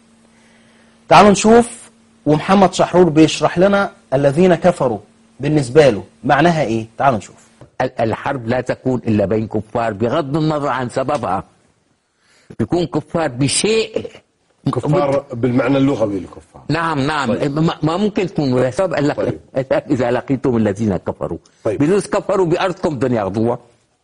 تعالوا نشوف ومحمد شحرور بيشرح لنا الذين كفروا بالنسبة له معناها ايه تعالوا نشوف ال- الحرب لا تكون إلا بين كفار بغض النظر عن سببها بيكون كفار بشيء كفار بالمعنى اللغوي الكفار نعم نعم ما ما ممكن تكون بسبب قال لك إذا لقيتم الذين كفروا طيب. بجوز كفروا بأرضكم بدهم ياخذوها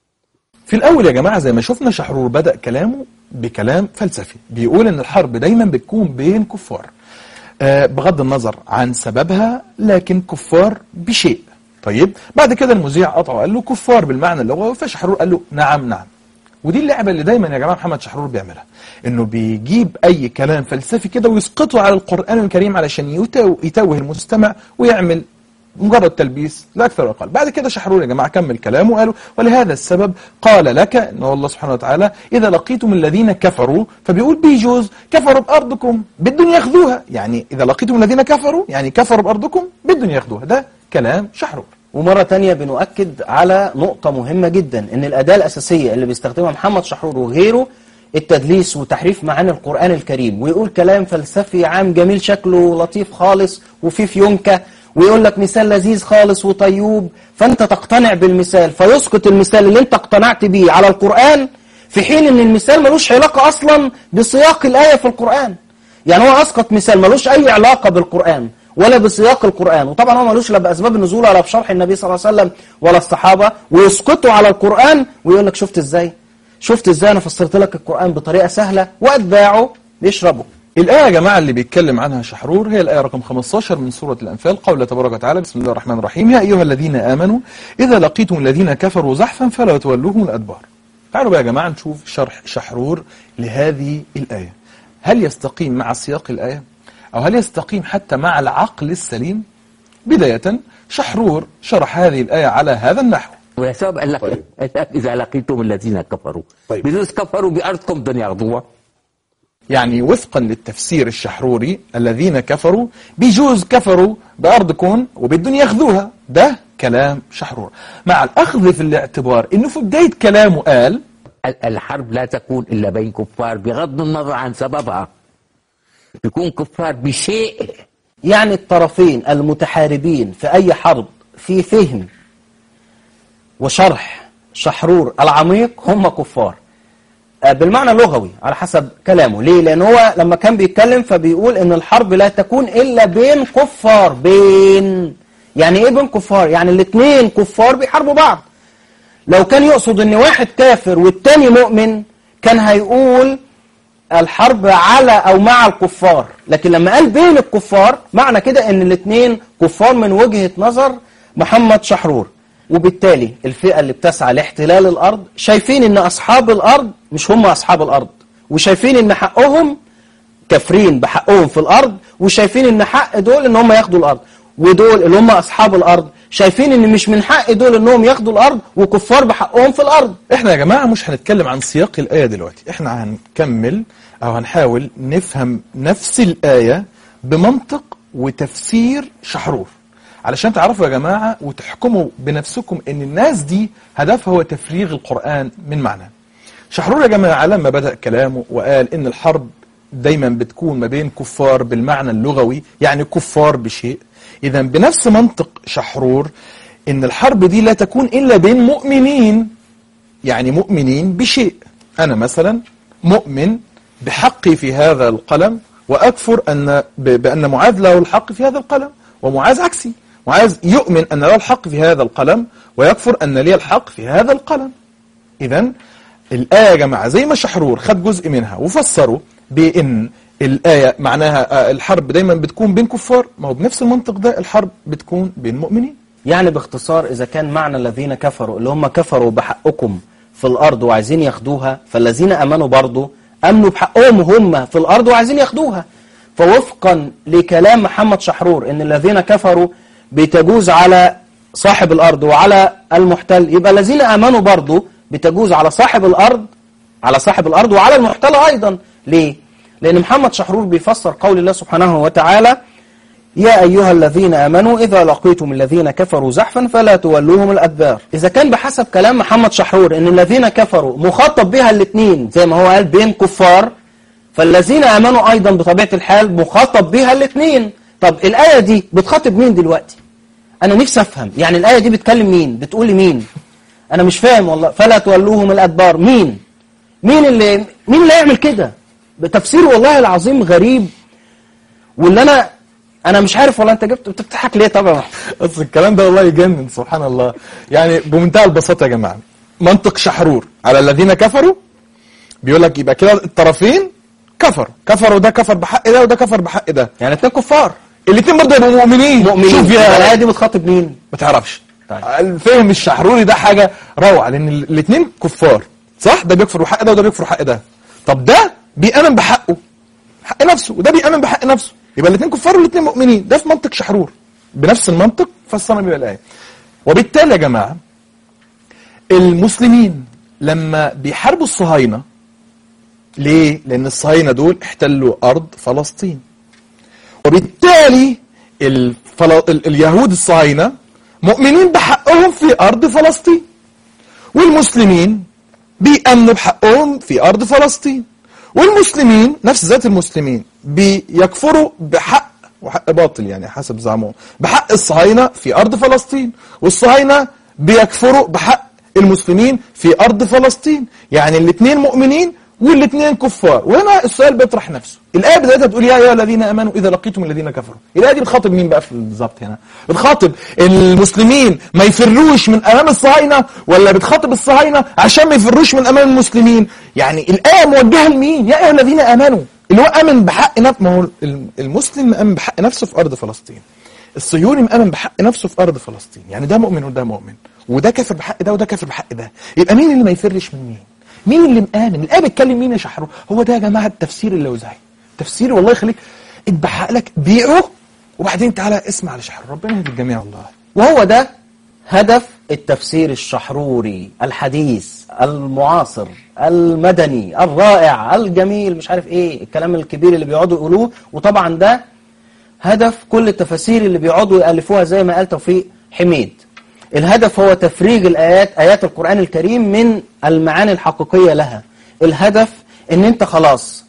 في الأول يا جماعة زي ما شفنا شحرور بدأ كلامه بكلام فلسفي بيقول إن الحرب دايما بتكون بين كفار آه بغض النظر عن سببها لكن كفار بشيء طيب بعد كده المذيع قطعه قال له كفار بالمعنى اللغوي فشحرور قال له نعم نعم ودي اللعبة اللي دايما يا جماعة محمد شحرور بيعملها انه بيجيب اي كلام فلسفي كده ويسقطه على القرآن الكريم علشان يتو يتوه المستمع ويعمل مجرد تلبيس لا اكثر ولا اقل بعد كده شحرور يا جماعه كمل كلامه وقالوا ولهذا السبب قال لك ان الله سبحانه وتعالى اذا لقيتم الذين كفروا فبيقول بيجوز كفروا بارضكم بدهم ياخذوها يعني اذا لقيتم الذين كفروا يعني كفروا بارضكم بدهم ياخذوها ده كلام شحرور ومرة تانية بنؤكد على نقطة مهمة جدا ان الأداة الأساسية اللي بيستخدمها محمد شحرور وغيره التدليس وتحريف معاني القرآن الكريم ويقول كلام فلسفي عام جميل شكله لطيف خالص وفيه فيونكة ويقول لك مثال لذيذ خالص وطيوب فأنت تقتنع بالمثال فيسقط المثال اللي أنت اقتنعت بيه على القرآن في حين ان المثال ملوش علاقة أصلا بسياق الآية في القرآن يعني هو أسقط مثال ملوش أي علاقة بالقرآن ولا بسياق القرآن وطبعا هو ملوش لا بأسباب النزول ولا بشرح النبي صلى الله عليه وسلم ولا الصحابة ويسقطوا على القرآن ويقول لك شفت ازاي شفت ازاي انا فسرت لك القرآن بطريقة سهلة واتباعه بيشربوا الآية يا جماعة اللي بيتكلم عنها شحرور هي الآية رقم 15 من سورة الأنفال قول تبارك وتعالى بسم الله الرحمن الرحيم يا أيها الذين آمنوا إذا لقيتم الذين كفروا زحفا فلا تولوهم الأدبار تعالوا بقى يا جماعة نشوف شرح شحرور لهذه الآية هل يستقيم مع سياق الآية أو هل يستقيم حتى مع العقل السليم بداية شحرور شرح هذه الآية على هذا النحو ويا سبب قال لك طيب. قال لك اذا لقيتم الذين كفروا طيب. بجوز كفروا بارضكم بدهم ياخذوها يعني وفقا للتفسير الشحروري الذين كفروا بيجوز كفروا بأرضكم وبدهم ياخذوها ده كلام شحرور مع الأخذ في الاعتبار أنه في بداية كلامه قال ال- الحرب لا تكون الا بين كفار بغض النظر عن سببها بيكون كفار بشيء يعني الطرفين المتحاربين في أي حرب في فهم وشرح شحرور العميق هم كفار آه، بالمعنى اللغوي على حسب كلامه ليه؟ لأن هو لما كان بيتكلم فبيقول إن الحرب لا تكون إلا بين كفار بين يعني إيه بين كفار؟ يعني الاثنين كفار بيحاربوا بعض لو كان يقصد إن واحد كافر والتاني مؤمن كان هيقول الحرب على أو مع الكفار لكن لما قال بين الكفار معنى كده ان الاثنين كفار من وجهة نظر محمد شحرور وبالتالي الفئة اللي بتسعى لاحتلال الأرض شايفين ان أصحاب الأرض مش هم أصحاب الأرض وشايفين ان حقهم كافرين بحقهم في الأرض وشايفين ان حق دول ان هم ياخدوا الأرض ودول اللي هم أصحاب الأرض شايفين ان مش من حق دول انهم ياخدوا الأرض وكفار بحقهم في الأرض احنا يا جماعة مش هنتكلم عن سياق الآية دلوقتي احنا هنكمل او هنحاول نفهم نفس الآية بمنطق وتفسير شحرور علشان تعرفوا يا جماعة وتحكموا بنفسكم ان الناس دي هدفها هو تفريغ القرآن من معناه شحرور يا جماعة لما بدأ كلامه وقال ان الحرب دايما بتكون ما بين كفار بالمعنى اللغوي يعني كفار بشيء اذا بنفس منطق شحرور ان الحرب دي لا تكون الا بين مؤمنين يعني مؤمنين بشيء أنا مثلا مؤمن بحقي في هذا القلم وأكفر أن ب- بأن معاذ له الحق في هذا القلم ومعاذ عكسي معاذ يؤمن أن له الحق في هذا القلم ويكفر أن لي الحق في هذا القلم إذا الآية يا جماعة زي ما شحرور خد جزء منها وفسره بأن الآية معناها آه، الحرب دايما بتكون بين كفار ما هو بنفس المنطق ده الحرب بتكون بين مؤمنين يعني باختصار إذا كان معنى الذين كفروا اللي هم كفروا بحقكم في الأرض وعايزين ياخدوها فالذين أمنوا برضو أمنوا بحقهم هم في الأرض وعايزين ياخدوها فوفقا لكلام محمد شحرور إن الذين كفروا بتجوز على صاحب الأرض وعلى المحتل يبقى الذين أمنوا برضو بتجوز على صاحب الأرض على صاحب الأرض وعلى المحتل أيضا ليه؟ لأن محمد شحرور بيفسر قول الله سبحانه وتعالى يا أيها الذين آمنوا إذا لقيتم الذين كفروا زحفا فلا تولوهم الأدبار إذا كان بحسب كلام محمد شحرور إن الذين كفروا مخاطب بها الاثنين زي ما هو قال بين كفار فالذين آمنوا أيضا بطبيعة الحال مخاطب بها الاثنين طب الآية دي بتخاطب مين دلوقتي أنا نفسي أفهم يعني الآية دي بتكلم مين بتقول لمين أنا مش فاهم والله فلا تولوهم الأدبار مين مين اللي مين اللي يعمل كده بتفسير والله العظيم غريب واللي أنا أنا مش عارف والله أنت جبت بتضحك ليه طبعا اصل الكلام ده والله يجنن سبحان الله يعني بمنتهى البساطه يا جماعه منطق شحرور على الذين كفروا بيقول لك يبقى كده الطرفين كفروا كفروا ده كفر بحق ده وده كفر بحق ده يعني اتنين كفار الاثنين برضه يبقوا مؤمنين مؤمنين شوف يبقى الآية يا دي بتخاطب مين ما تعرفش طيب. الفهم الشحروري ده حاجه روعه لان الاثنين كفار صح ده بيكفر بحق ده وده بيكفر بحق ده طب ده بيامن بحقه حق نفسه وده بيامن بحق نفسه يبقى الاثنين كفار والاثنين مؤمنين ده في منطق شحرور بنفس المنطق فسرنا بيه الايه وبالتالي يا جماعه المسلمين لما بيحاربوا الصهاينه ليه؟ لأن الصهاينة دول احتلوا أرض فلسطين وبالتالي الفل... ال... اليهود الصهاينة مؤمنين بحقهم في أرض فلسطين والمسلمين بيأمنوا بحقهم في أرض فلسطين والمسلمين نفس ذات المسلمين بيكفروا بحق وحق باطل يعني حسب زعمهم بحق الصهاينة في أرض فلسطين والصهاينة بيكفروا بحق المسلمين في أرض فلسطين يعني الاثنين مؤمنين والاثنين كفار وهنا السؤال بيطرح نفسه الآية بدايتها بتقول يا أيها الذين آمنوا إذا لقيتم الذين كفروا الآية دي بتخاطب مين بقى في بالظبط هنا بتخاطب المسلمين ما يفروش من أمام الصهاينة ولا بتخاطب الصهاينة عشان ما يفروش من أمام المسلمين يعني الآية موجهة لمين يا أيها الذين آمنوا اللي هو آمن بحق نفسه ما هو المسلم مآمن بحق نفسه في أرض فلسطين الصهيوني مآمن بحق نفسه في أرض فلسطين يعني ده مؤمن وده مؤمن وده كافر بحق ده وده كافر بحق ده يبقى مين اللي ما يفرش من مين مين اللي مآمن الآية بتكلم مين يا شحرو هو ده يا جماعة التفسير اللوزعي تفسير والله يخليك اتبحق لك بيعه وبعدين تعالى اسمع لشحرور ربنا يهدي الجميع والله وهو ده هدف التفسير الشحروري الحديث المعاصر المدني الرائع الجميل مش عارف ايه الكلام الكبير اللي بيقعدوا يقولوه وطبعا ده هدف كل التفاسير اللي بيقعدوا يألفوها زي ما قال توفيق حميد الهدف هو تفريغ الآيات آيات القرآن الكريم من المعاني الحقيقية لها الهدف ان انت خلاص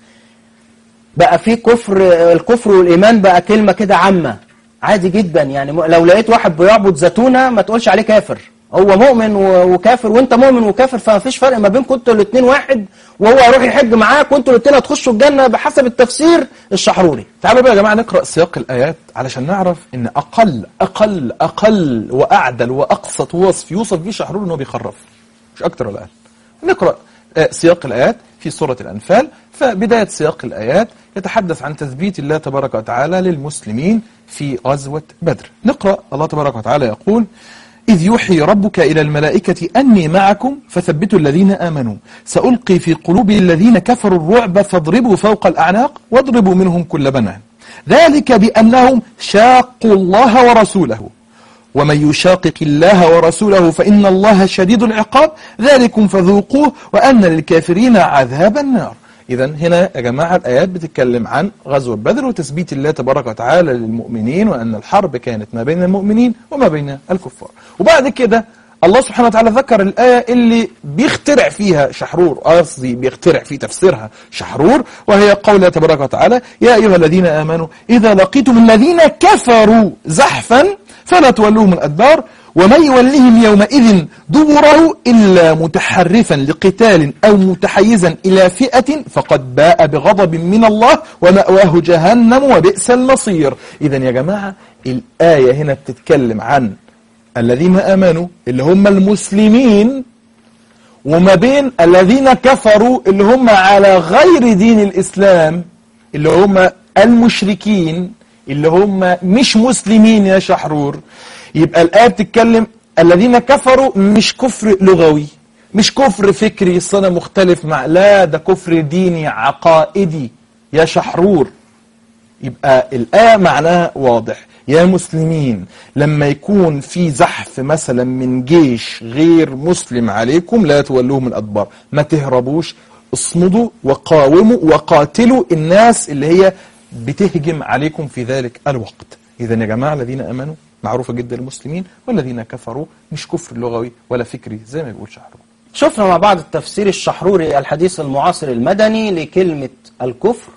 بقى في كفر الكفر والإيمان بقى كلمة كده عامة عادي جدا يعني م- لو لقيت واحد بيعبد زيتونة ما تقولش عليه كافر هو مؤمن و- وكافر وانت مؤمن وكافر فما فيش فرق ما بينكم انتوا الاثنين واحد وهو هيروح يحج معاك وانتوا الاثنين هتخشوا الجنة بحسب التفسير الشحروري تعالوا بقى يا جماعة نقرأ سياق الآيات علشان نعرف إن أقل أقل أقل وأعدل وأقسط وصف يوصف بيه شحرور إنه بيخرف مش أكتر ولا أقل نقرأ آه، سياق الآيات في سورة الأنفال فبداية سياق الآيات يتحدث عن تثبيت الله تبارك وتعالى للمسلمين في غزوة بدر نقرأ الله تبارك وتعالى يقول إذ يوحي ربك إلى الملائكة أني معكم فثبتوا الذين آمنوا سألقي في قلوب الذين كفروا الرعب فاضربوا فوق الأعناق واضربوا منهم كل بنان ذلك بأنهم شاقوا الله ورسوله ومن يشاقق الله ورسوله فإن الله شديد العقاب ذلكم فذوقوه وأن للكافرين عذاب النار إذا هنا يا جماعة الآيات بتتكلم عن غزوة بدر وتثبيت الله تبارك وتعالى للمؤمنين وأن الحرب كانت ما بين المؤمنين وما بين الكفار وبعد كده الله سبحانه وتعالى ذكر الآية اللي بيخترع فيها شحرور قصدي بيخترع في تفسيرها شحرور وهي قوله تبارك وتعالى يا أيها الذين آمنوا إذا لقيتم الذين كفروا زحفا فلا تولوهم الأدبار ومن يولهم يومئذ دبره إلا متحرفا لقتال أو متحيزا إلى فئة فقد باء بغضب من الله ومأواه جهنم وبئس المصير إذا يا جماعة الآية هنا بتتكلم عن الذين آمنوا اللي هم المسلمين وما بين الذين كفروا اللي هم على غير دين الإسلام اللي هم المشركين اللي هم مش مسلمين يا شحرور يبقى الآية بتتكلم الذين كفروا مش كفر لغوي مش كفر فكري الصنع مختلف مع لا ده كفر ديني عقائدي يا شحرور يبقى الآية معناها واضح يا مسلمين لما يكون في زحف مثلا من جيش غير مسلم عليكم لا تولوهم الأدبار ما تهربوش اصمدوا وقاوموا وقاتلوا الناس اللي هي بتهجم عليكم في ذلك الوقت إذا يا جماعة الذين أمنوا معروفة جدا المسلمين والذين كفروا مش كفر لغوي ولا فكري زي ما بيقول شحرور شفنا مع بعض التفسير الشحروري الحديث المعاصر المدني لكلمة الكفر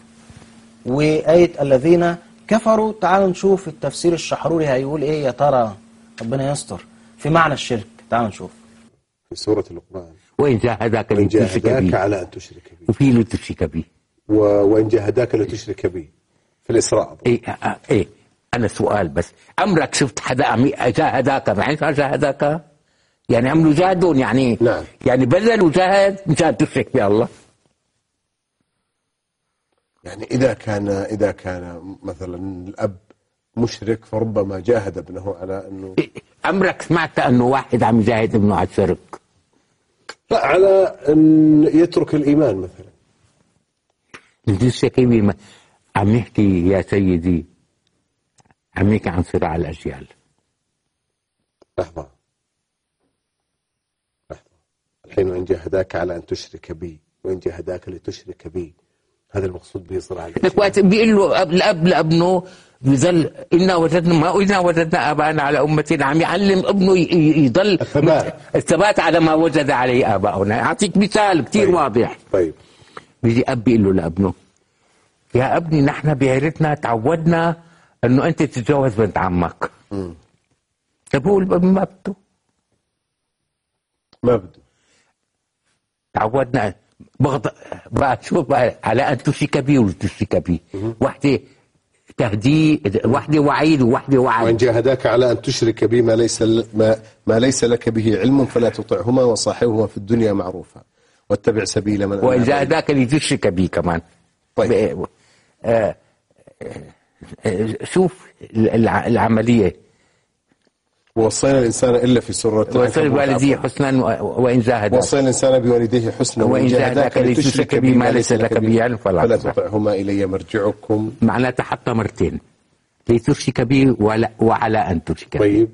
وآية الذين كفروا تعالوا نشوف التفسير الشحروري هيقول ايه يا ترى ربنا يستر في معنى الشرك تعالوا نشوف في سورة القرآن وإن جاهداك وإن لتشرك جاهداك بي على أن تشرك بي وفي لتشرك بي و- وإن جاهداك لتشرك بي في الإسراء أظن. إيه, آه، إيه أنا سؤال بس أمرك شفت حدا عم ي- جاهداك معنى جاهداك يعني عملوا جاهدون يعني نعم. يعني بذلوا جاهد مشان تشرك بالله يعني إذا كان إذا كان مثلا الأب مشرك فربما جاهد ابنه على أنه إيه، أمرك سمعت أنه واحد عم يجاهد ابنه على الشرك لا على أن يترك الإيمان مثلا الشكيمي ما- عم يحكي يا سيدي عم يحكي عن صراع الأجيال لحظة لحظة الحين وإن جاهداك على أن تشرك بي وإن جاهداك لتشرك بي هذا المقصود به صراع لك الأجيال. وقت بيقول له أب- الاب لابنه بيظل إنا وجدنا ما إنا وجدنا آباءنا على أمتنا عم يعلم ابنه ي- ي- يضل الثبات. الثبات على ما وجد عليه آباؤنا أعطيك مثال كثير طيب. واضح طيب بيجي أب بيقول له لابنه يا ابني نحن بعيلتنا تعودنا انه انت تتجوز بنت عمك طيب هو الاب ما بده ما بده تعودنا بغض بقى شوف بقى على ان تشرك بي ولا تشرك بي وحده تهديد وحده وعيد ووحده وإن وعد جاهداك على أن تشرك بي ما ليس ل- ما, ما ليس لك به علم فلا تطعهما وصاحبهما في الدنيا معروفا واتبع سبيل من وان أناب إلي. جاهداك لتشرك بي كمان طيب. ب- آه، آه، شوف الع- العمليه ووصينا الإنسان إلا في سورة وصل العنكبوت والديه عفواً. حسنا و- وإن جاهداك وصينا الإنسان بوالديه حسنا وإن جاهداك لتشرك بي ما ليس لك به علم فلا فلا تطع. تطعهما إلي مرجعكم معناتها حتى مرتين لتشرك بي ولا وعلى أن تشرك بي طيب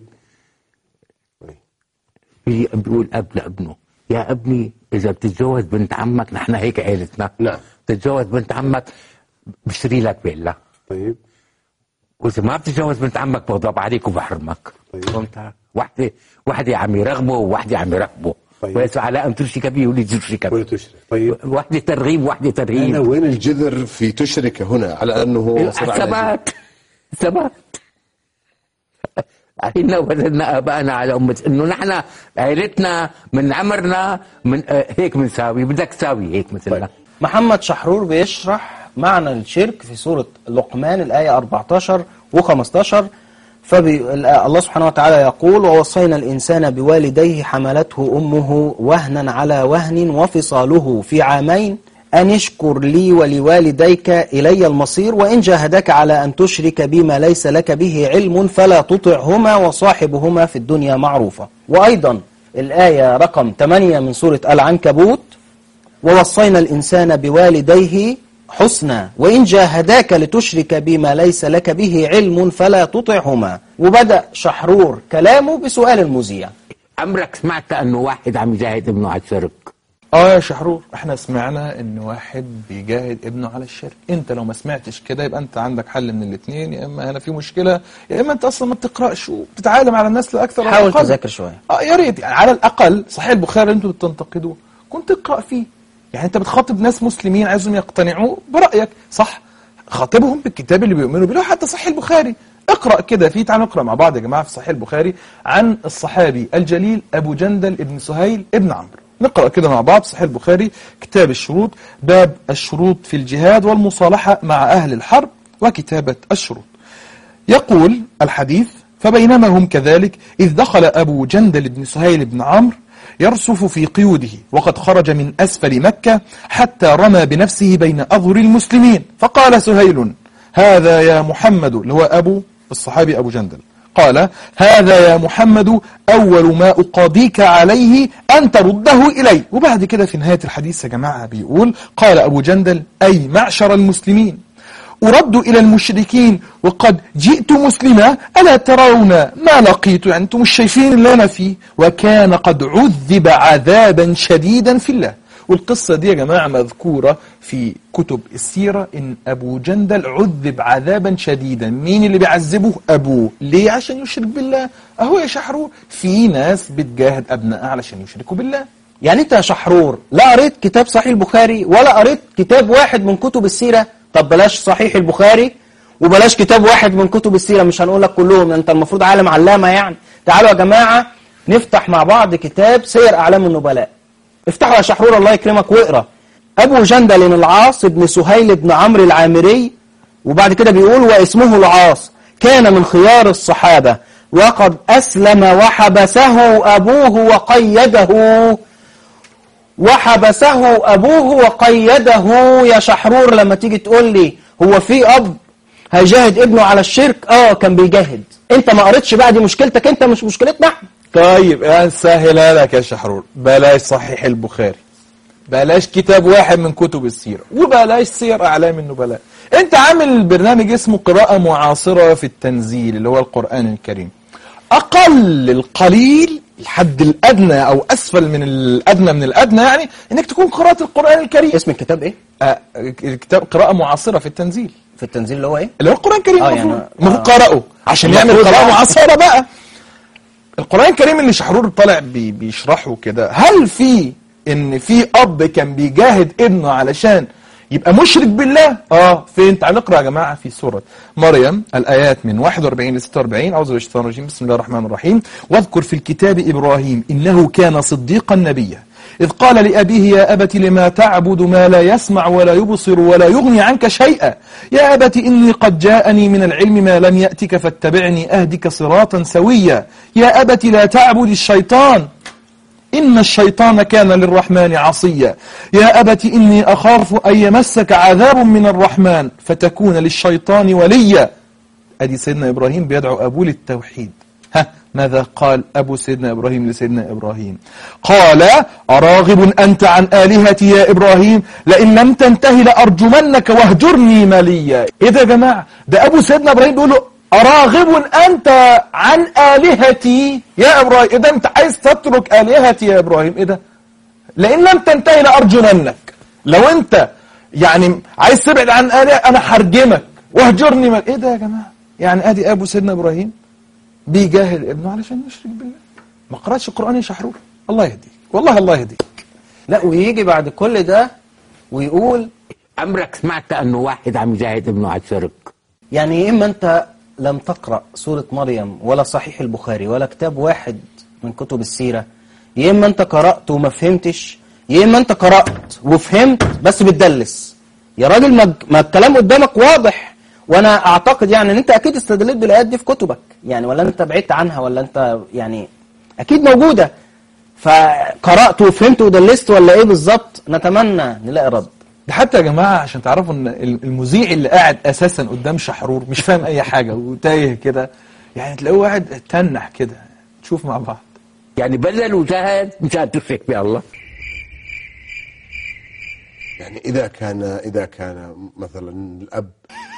بي- بيقول أب لابنه يا ابني إذا بتتجوز بنت عمك نحن هيك عيلتنا نعم. بتتجوز بنت عمك بشتري لك فيلا طيب وإذا ما بتتجوز بنت عمك بغضب عليك وبحرمك طيب. فهمت وحدة وحدة عم يرغبه ووحدة عم يرغبه طيب. ويسعى على أن تشرك بي ولي تشرك بي ولا تشرك طيب وحدة ترغيب وحدة أنا ترهيب وين الجذر في تشرك هنا على أنه هو صار على ثبات ثبات إنا وجدنا آباءنا على أمة إنه نحن عائلتنا من عمرنا من آه، هيك بنساوي بدك تساوي هيك مثلنا محمد شحرور بيشرح معنى الشرك في سورة لقمان الآية 14 و15 فالله سبحانه وتعالى يقول ووصينا الإنسان بوالديه حملته أمه وهنا على وهن وفصاله في عامين أن اشكر لي ولوالديك إلي المصير وإن جاهدك على أن تشرك بما ليس لك به علم فلا تطعهما وصاحبهما في الدنيا معروفة وأيضا الآية رقم 8 من سورة العنكبوت ووصينا الإنسان بوالديه حسنا وإن جاهداك لتشرك بما ليس لك به علم فلا تطعهما وبدأ شحرور كلامه بسؤال المذيع عمرك سمعت أنه واحد عم يجاهد ابنه على الشرك اه يا شحرور احنا سمعنا ان واحد بيجاهد ابنه على الشرك انت لو ما سمعتش كده يبقى انت عندك حل من الاثنين يا اما هنا في مشكله يا اما انت اصلا ما بتقراش وبتتعلم على الناس لا اكثر ولا حاول أقل. تذاكر شوية اه يا ريت يعني على الاقل صحيح البخاري اللي انتوا بتنتقدوه كنت اقرا فيه يعني انت بتخاطب ناس مسلمين عايزهم يقتنعوا برايك صح خاطبهم بالكتاب اللي بيؤمنوا بيه لو حتى صحيح البخاري اقرا كده في تعالوا نقرا مع بعض يا جماعه في صحيح البخاري عن الصحابي الجليل ابو جندل ابن سهيل ابن عمرو نقرا كده مع بعض صحيح البخاري كتاب الشروط باب الشروط في الجهاد والمصالحه مع اهل الحرب وكتابه الشروط يقول الحديث فبينما هم كذلك إذ دخل أبو جندل بن سهيل بن عمرو يرسف في قيوده وقد خرج من أسفل مكة حتى رمى بنفسه بين أظهر المسلمين فقال سهيل هذا يا محمد اللي هو أبو الصحابي أبو جندل قال هذا يا محمد أول ما أقاضيك عليه أن ترده إلي وبعد كده في نهاية الحديث يا جماعة بيقول قال أبو جندل أي معشر المسلمين أرد إلى المشركين وقد جئت مسلما ألا ترون ما لقيت يعني أنتم مش شايفين اللي أنا فيه وكان قد عذب عذابا شديدا في الله والقصة دي يا جماعة مذكورة في كتب السيرة إن أبو جندل عذب عذابا شديدا مين اللي بيعذبه أبوه ليه عشان يشرك بالله أهو يا شحرور في ناس بتجاهد أبنائها علشان يشركوا بالله يعني انت يا شحرور لا قريت كتاب صحيح البخاري ولا قريت كتاب واحد من كتب السيرة طب بلاش صحيح البخاري وبلاش كتاب واحد من كتب السيرة مش هنقول لك كلهم انت المفروض عالم علامة يعني تعالوا يا جماعة نفتح مع بعض كتاب سير أعلام النبلاء افتحوا يا شحرور الله يكرمك واقرا أبو جندل العاص بن سهيل بن عمرو العامري وبعد كده بيقول واسمه العاص كان من خيار الصحابة وقد أسلم وحبسه أبوه وقيده وحبسه أبوه وقيده يا شحرور لما تيجي تقول لي هو في أب هيجاهد ابنه على الشرك اه كان بيجاهد انت ما قريتش بقى دي مشكلتك انت مش مشكلتنا احنا طيب هنسهلها لك يا شحرور بلاش صحيح البخاري بلاش كتاب واحد من كتب السيرة وبلاش سير أعلام النبلاء انت عامل برنامج اسمه قراءة معاصرة في التنزيل اللي هو القرآن الكريم أقل القليل الحد الأدنى أو أسفل من الأدنى من الأدنى يعني إنك تكون قراءة القرآن الكريم اسم الكتاب ايه آه، الكتاب قراءة معاصرة في التنزيل في التنزيل اللي هو ايه اللي هو القرآن الكريم آه، المفروض يعني- المفروض آه. قرأه عشان يعمل المفروض قراءة يعني. معاصرة بقى القرآن الكريم اللي شحرور طالع بي بيشرحه كده هل في ان في اب كان بيجاهد ابنه علشان يبقى مشرك بالله اه فين تعالوا نقرا يا جماعه في سوره مريم الايات من 41 ل 46 اعوذ بالله من الشيطان الرجيم بسم الله الرحمن الرحيم واذكر في الكتاب ابراهيم انه كان صديقا نبيا إذ قال لأبيه يا أبت لما تعبد ما لا يسمع ولا يبصر ولا يغني عنك شيئا يا أبت إني قد جاءني من العلم ما لم يأتك فاتبعني أهدك صراطا سويا يا أبت لا تعبد الشيطان إن الشيطان كان للرحمن عصيا يا أبت إني أخاف أن يمسك عذاب من الرحمن فتكون للشيطان وليا أدي سيدنا إبراهيم بيدعو أبوه للتوحيد ها ماذا قال أبو سيدنا إبراهيم لسيدنا إبراهيم قال أراغب أنت عن آلهتي يا إبراهيم لئن لم تنتهي لأرجمنك واهجرني مليا إيه ده يا جماعة ده أبو سيدنا إبراهيم بيقول له أراغب أنت عن آلهتي يا إبراهيم إيه ده أنت عايز تترك آلهتي يا إبراهيم إيه ده لئن لم تنتهي لأرجمنك لو أنت يعني عايز تبعد عن آلهة أنا هرجمك واهجرني مل... إيه ده يا جماعة يعني أدي أبو سيدنا إبراهيم بيجاهل ابنه علشان يشرك بالله ما قرأتش القرآن يا شحرور الله يهديك والله الله يهديك لا ويجي بعد كل ده ويقول عمرك سمعت انه واحد عم يجاهد ابنه على الشرك يعني يا اما انت لم تقرا سوره مريم ولا صحيح البخاري ولا كتاب واحد من كتب السيره يا اما انت قرات وما فهمتش يا اما انت قرات وفهمت بس بتدلس يا راجل ما ما الكلام قدامك واضح وانا اعتقد يعني ان انت اكيد استدلت بالايات دي في كتبك يعني ولا انت بعدت عنها ولا انت يعني اكيد موجوده فقرات وفهمت ودلست ولا ايه بالظبط نتمنى نلاقي رد ده حتى يا جماعة عشان تعرفوا ان المذيع اللي قاعد اساسا قدام شحرور مش فاهم اي حاجة وتايه كده يعني تلاقوه قاعد تنح كده تشوف مع بعض يعني بذل وجاهد مشان تشرك بالله يعني إذا كان إذا كان مثلا الأب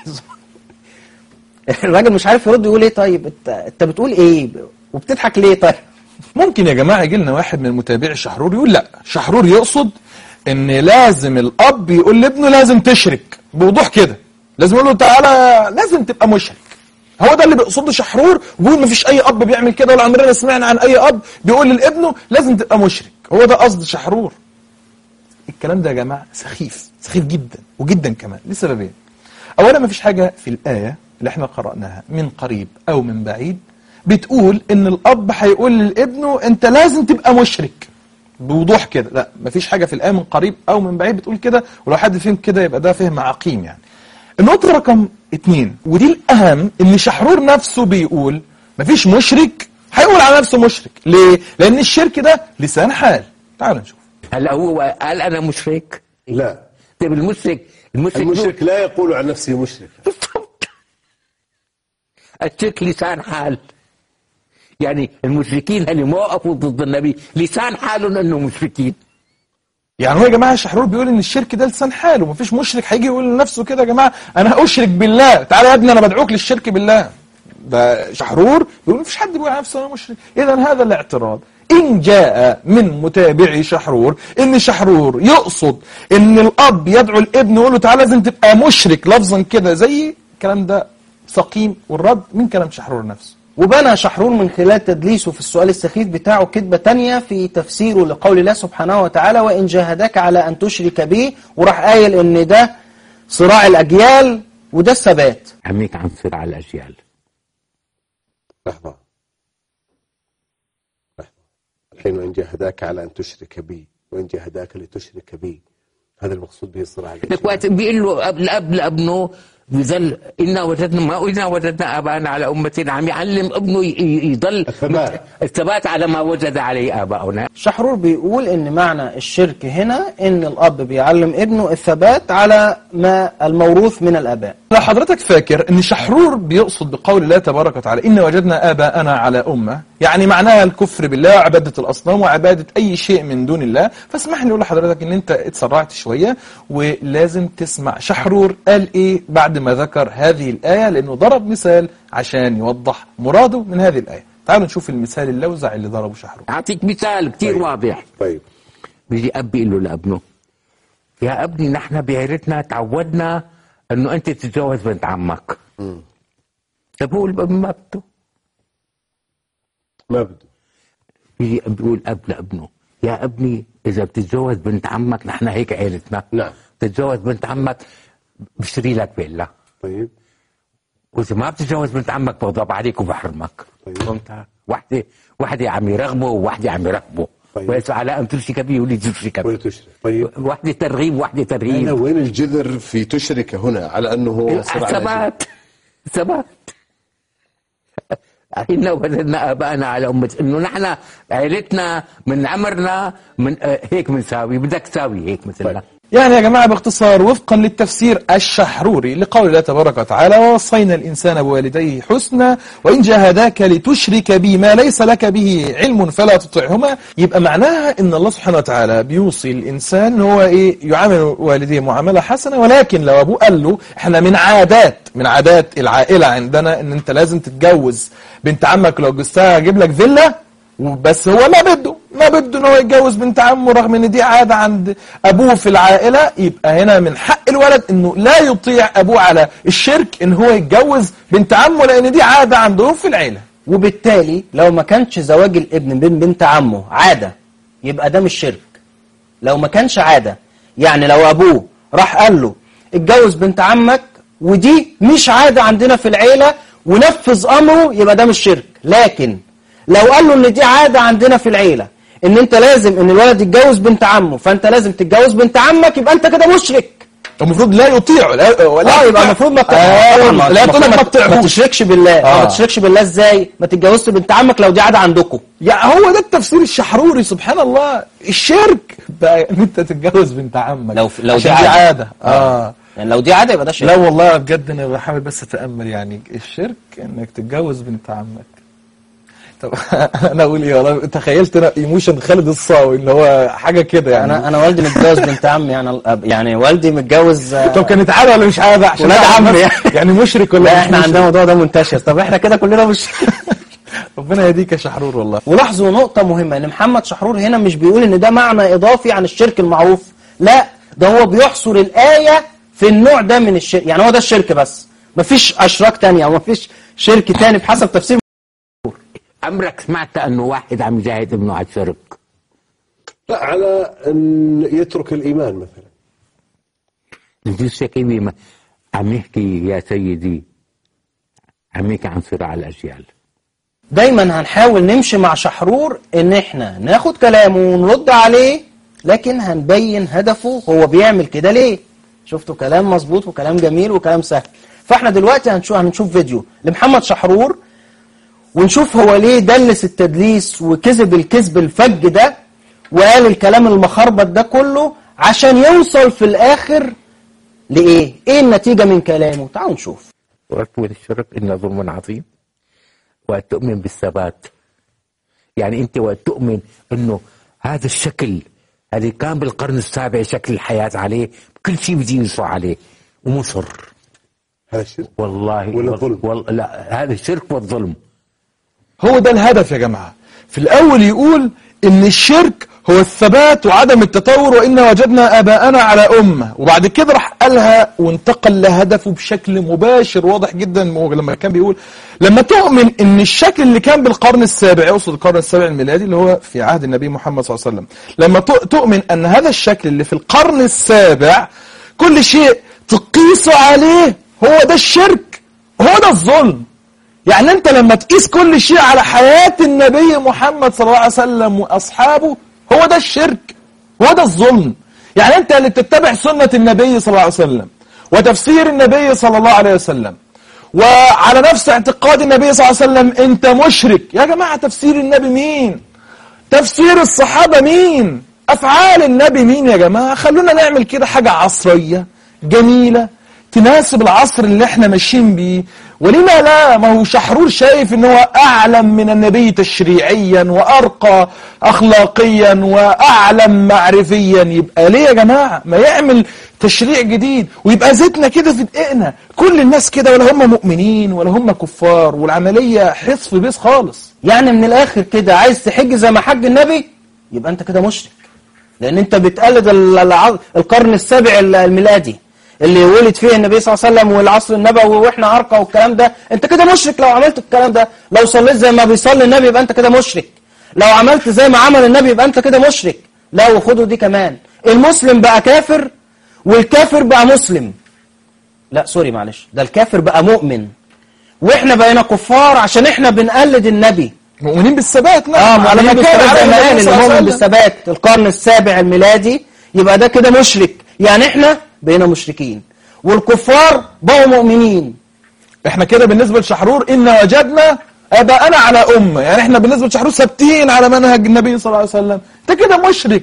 الراجل مش عارف يرد يقول ايه طيب انت انت بتقول ايه وبتضحك ليه طيب ممكن يا جماعة يجي لنا واحد من متابعي شحرور يقول لا شحرور يقصد ان لازم الاب يقول لابنه لازم تشرك بوضوح كده لازم يقول له تعالى لازم تبقى مشرك هو ده اللي بيقصده شحرور وبيقول مفيش اي اب بيعمل كده ولا عمرنا سمعنا عن اي اب بيقول لابنه لازم تبقى مشرك هو ده قصد شحرور الكلام ده يا جماعة سخيف سخيف جدا وجدا كمان لسببين اولا مفيش حاجة في الآية اللي احنا قرأناها من قريب او من بعيد بتقول ان الاب هيقول لابنه انت لازم تبقى مشرك بوضوح كده لا مفيش حاجة في الآية من قريب أو من بعيد بتقول كده ولو حد فهم كده يبقى ده فهم عقيم يعني النقطة رقم اتنين ودي الأهم إن شحرور نفسه بيقول مفيش مشرك هيقول على نفسه مشرك ليه؟ لأن الشرك ده لسان حال تعالوا نشوف هلا هو قال انا مشرك لا طيب المشرك المشرك المشرك لا يقول عن نفسه مشرك الشرك لسان حال يعني المشركين اللي ما وقفوا ضد النبي لسان حالهم انه مشركين يعني هو يا جماعة شحرور بيقول إن الشرك ده لسان حال ومفيش مشرك هيجي يقول لنفسه كده يا جماعة أنا أشرك بالله تعالى يا ابني أنا بدعوك للشرك بالله ده شحرور بيقول مفيش حد بيقول على نفسه أنا مشرك إذا هذا الاعتراض إن جاء من متابعي شحرور إن شحرور يقصد إن الأب يدعو الابن ويقول له تعالى لازم تبقى مشرك لفظا كده زي الكلام ده سقيم والرد من كلام شحرور نفسه وبنى شحرور من خلال تدليسه في السؤال السخيف بتاعه كذبة تانية في تفسيره لقول الله سبحانه وتعالى وإن جاهداك على أن تشرك بي وراح قايل إن ده صراع الأجيال وده الثبات عميك عن صراع الاجيال لحظة لحظة الحين وإن جاهداك على أن تشرك بي وإن جاهداك لتشرك بي هذا المقصود به صراع لك الأجيال. وقت بيقول له أب الاب لابنه بيظل إنا وجدنا ما إنا وجدنا آباءنا على أمة عم يعلم ابنه ي- ي- يضل الثبات. مت- الثبات على ما وجد عليه آباؤنا شحرور بيقول إن معنى الشرك هنا إن الأب بيعلم ابنه الثبات على ما الموروث من الآباء لا حضرتك فاكر ان شحرور بيقصد بقول الله تبارك وتعالى ان وجدنا اباءنا على امه يعني معناها الكفر بالله وعباده الاصنام وعباده اي شيء من دون الله فاسمح لي اقول لحضرتك ان انت اتسرعت شويه ولازم تسمع شحرور قال ايه بعد ما ذكر هذه الايه لانه ضرب مثال عشان يوضح مراده من هذه الايه تعالوا نشوف المثال اللوزع اللي ضربه شحرور أعطيك مثال كتير طيب. واضح طيب بيجي أب بيقول له لابنه يا ابني نحن بعيلتنا تعودنا انه انت تتجوز بنت عمك طيب هو الاب ما بده ما بده بيجي اب بيقول اب لابنه يا ابني اذا بتتجوز بنت عمك نحن هيك عيلتنا نعم. تتجوز بنت عمك بشتري لك فيلا طيب واذا ما بتتجوز بنت عمك بغضب عليك وبحرمك طيب. فهمت وحده وحده عم يرغبه ووحده عم يرغبه طيب. ويسأل على ان تشرك به ولي تشرك ولا به تشرك طيب وحده ترغيب وحده هنا ترهيب وين الجذر في تشرك هنا على أنه هو صراع الأجيال؟ ثبات ثبات إنا وجدنا آباءنا على أمة إنه نحن عيلتنا من عمرنا من آه، هيك بنساوي بدك تساوي هيك مثلنا يعني يا جماعة باختصار وفقا للتفسير الشحروري لقول الله تبارك وتعالى ووصينا الإنسان بوالديه حسنا وإن جاهداك لتشرك بي ما ليس لك به علم فلا تطعهما يبقى معناها إن الله سبحانه وتعالى بيوصي الإنسان إن هو إيه يعامل والديه معاملة حسنة ولكن لو أبوه قال له إحنا من عادات من عادات العائلة عندنا إن أنت لازم تتجوز بنت عمك لو جوزتها هجيب لك فيلا بس هو ما بده ما بده ان هو يتجوز بنت عمه رغم ان دي عاده عند ابوه في العائله يبقى هنا من حق الولد انه لا يطيع ابوه على الشرك ان هو يتجوز بنت عمه لان دي عاده عندهم في العيله وبالتالي لو ما كانش زواج الابن بين بنت عمه عادة يبقى ده مش شرك لو ما كانش عادة يعني لو أبوه راح قال له اتجوز بنت عمك ودي مش عادة عندنا في العيلة ونفذ أمره يبقى ده مش شرك لكن لو قال له ان دي عادة عندنا في العيلة ان انت لازم ان الولد يتجوز بنت عمه فانت لازم تتجوز بنت عمك يبقى انت كده مشرك المفروض لا يطيعه لا ولا اه يبقى المفروض ما آه طبعاً ما- لا المفروض تقول لك ما ما تطيعهوش تشركش بالله آه. ما تشركش بالله ازاي ما تتجوزش بنت عمك لو دي عادة عندكم يعني هو ده التفسير الشحروري سبحان الله الشرك بقى ان انت تتجوز بنت عمك لو لو عشان دي دي عادة عاده اه يعني لو دي عادة يبقى ده شرك لا والله بجد انا بحاول بس اتامل يعني الشرك انك تتجوز بنت عمك طب انا اقول ايه والله تخيلت انا ايموشن خالد الصاوي اللي هو حاجه كده يعني انا انا والدي متجوز بنت عمي يعني الأب- يعني والدي متجوز آه، طب كانت عاده ولا مش عاده عشان ولاد نعرف عم بس يعني. يعني مشرك ولا لا مش احنا مشرك؟ عندنا الموضوع ده منتشر طب احنا كده كلنا مش ربنا يهديك يا شحرور والله ولاحظوا نقطة مهمة ان محمد شحرور هنا مش بيقول ان ده معنى اضافي عن الشرك المعروف لا ده هو بيحصر الآية في النوع ده من الشرك يعني هو ده الشرك بس مفيش اشراك تانية او مفيش شرك تاني بحسب تفسير عمرك سمعت انه واحد عم يجاهد ابنه على الشرك لا على أن يترك الإيمان مثلا الجيش الشكيمي ما- عم يحكي يا سيدي عم يحكي عن صراع الاجيال دايما هنحاول نمشي مع شحرور ان احنا ناخد كلامه ونرد عليه لكن هنبين هدفه هو بيعمل كده ليه شفتوا كلام مظبوط وكلام جميل وكلام سهل فاحنا دلوقتي هنشوف هنشوف فيديو لمحمد شحرور ونشوف هو ليه دلس التدليس وكذب الكذب الفج ده وقال الكلام المخربط ده كله عشان يوصل في الاخر لايه ايه النتيجة من كلامه تعالوا نشوف وأكبر الشرك إن ظلم عظيم وقت تؤمن بالثبات يعني أنت وقت تؤمن أنه هذا الشكل اللي كان بالقرن السابع شكل الحياة عليه كل شيء بيجي ينصر عليه ومصر هذا الشرك والله ولا وال- ظلم؟ وال- لا هذا الشرك والظلم هو ده الهدف يا جماعة في الأول يقول إن الشرك هو الثبات وعدم التطور وإن وجدنا آباءنا على أمة وبعد كده راح قالها وانتقل لهدفه بشكل مباشر واضح جدا هو لما كان بيقول لما تؤمن إن الشكل اللي كان بالقرن السابع يقصد القرن السابع الميلادي اللي هو في عهد النبي محمد صلى الله عليه وسلم لما ت- تؤمن أن هذا الشكل اللي في القرن السابع كل شيء تقيسه عليه هو ده الشرك هو ده الظلم يعني انت لما تقيس كل شيء على حياة النبي محمد صلى الله عليه وسلم واصحابه هو ده الشرك هو ده الظلم يعني انت اللي بتتبع سنة النبي صلى الله عليه وسلم وتفسير النبي صلى الله عليه وسلم وعلى نفس اعتقاد النبي صلى الله عليه وسلم انت مشرك يا جماعة تفسير النبي مين تفسير الصحابة مين أفعال النبي مين يا جماعة خلونا نعمل كده حاجة عصرية جميلة تناسب العصر اللي احنا ماشيين بيه ولما لا ما هو شحرور شايف ان هو اعلم من النبي تشريعيا وارقى اخلاقيا واعلم معرفيا يبقى ليه يا جماعة ما يعمل تشريع جديد ويبقى زيتنا كده في دقيقنا كل الناس كده ولا هم مؤمنين ولا هم كفار والعملية حص في بيس خالص يعني من الاخر كده عايز تحج زي ما حج النبي يبقى انت كده مشرك لان انت بتقلد ال- الع- القرن السابع ال- الميلادي اللي ولد فيه النبي صلى الله عليه وسلم والعصر النبوي واحنا ارقى والكلام ده انت كده مشرك لو عملت الكلام ده لو صليت زي ما بيصلي النبي يبقى انت كده مشرك لو عملت زي ما عمل النبي يبقى انت كده مشرك لا وخدوا دي كمان المسلم بقى كافر والكافر بقى مسلم لا سوري معلش ده الكافر بقى مؤمن واحنا بقينا كفار عشان احنا بنقلد النبي مؤمنين بالثبات اه نعم على ما كان كان زي ما عليه قال النبي صلى اللي الله عليه مؤمن وسلم. بالثبات القرن السابع الميلادي يبقى ده كده مشرك يعني احنا بقينا مشركين والكفار بقوا مؤمنين احنا كده بالنسبة لشحرور إن وجدنا آباءنا على أمة يعني احنا بالنسبة لشحرور ثابتين على منهج النبي صلى الله عليه وسلم انت كده مشرك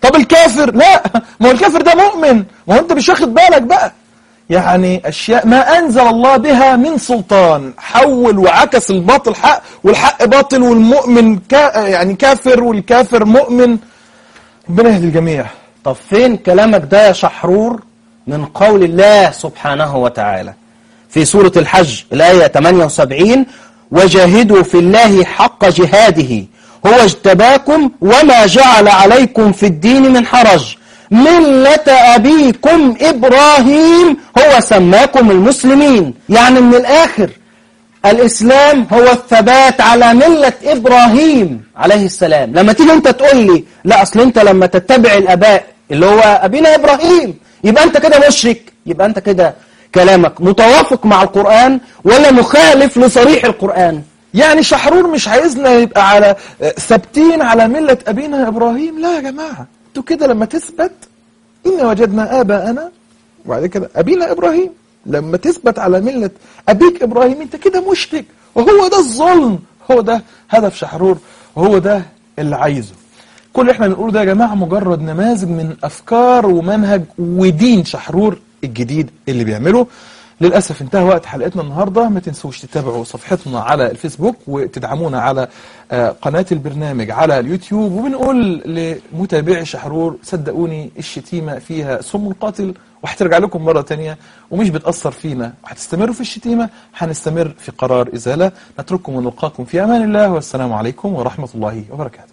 طب الكافر لا ما هو الكافر ده مؤمن ما هو انت مش واخد بالك بقى يعني اشياء ما انزل الله بها من سلطان حول وعكس الباطل حق والحق باطل والمؤمن كا يعني كافر والكافر مؤمن ربنا يهدي الجميع طب فين كلامك ده يا شحرور من قول الله سبحانه وتعالى في سورة الحج الآية 78 وجاهدوا في الله حق جهاده هو اجتباكم وما جعل عليكم في الدين من حرج ملة أبيكم إبراهيم هو سماكم المسلمين يعني من الآخر الإسلام هو الثبات على ملة إبراهيم عليه السلام لما تيجي أنت تقول لي لا أصل أنت لما تتبع الأباء اللي هو أبينا إبراهيم يبقى أنت كده مشرك يبقى أنت كده كلامك متوافق مع القرآن ولا مخالف لصريح القرآن يعني شحرور مش عايزنا يبقى على ثابتين على ملة أبينا إبراهيم لا يا جماعة انتوا كده لما تثبت إن وجدنا آباءنا وبعد كده أبينا إبراهيم لما تثبت على ملة أبيك إبراهيم أنت كده مشرك وهو ده الظلم هو ده هدف شحرور وهو ده اللي عايزه كل اللي احنا بنقوله ده يا جماعة مجرد نماذج من أفكار ومنهج ودين شحرور الجديد اللي بيعمله للأسف انتهى وقت حلقتنا النهاردة ما تنسوش تتابعوا صفحتنا على الفيسبوك وتدعمونا على آه، قناة البرنامج على اليوتيوب وبنقول لمتابعي شحرور صدقوني الشتيمة فيها سم قاتل وهترجع لكم مرة تانية ومش بتأثر فينا وهتستمروا في الشتيمة هنستمر في قرار إزالة نترككم ونلقاكم في أمان الله والسلام عليكم ورحمة الله وبركاته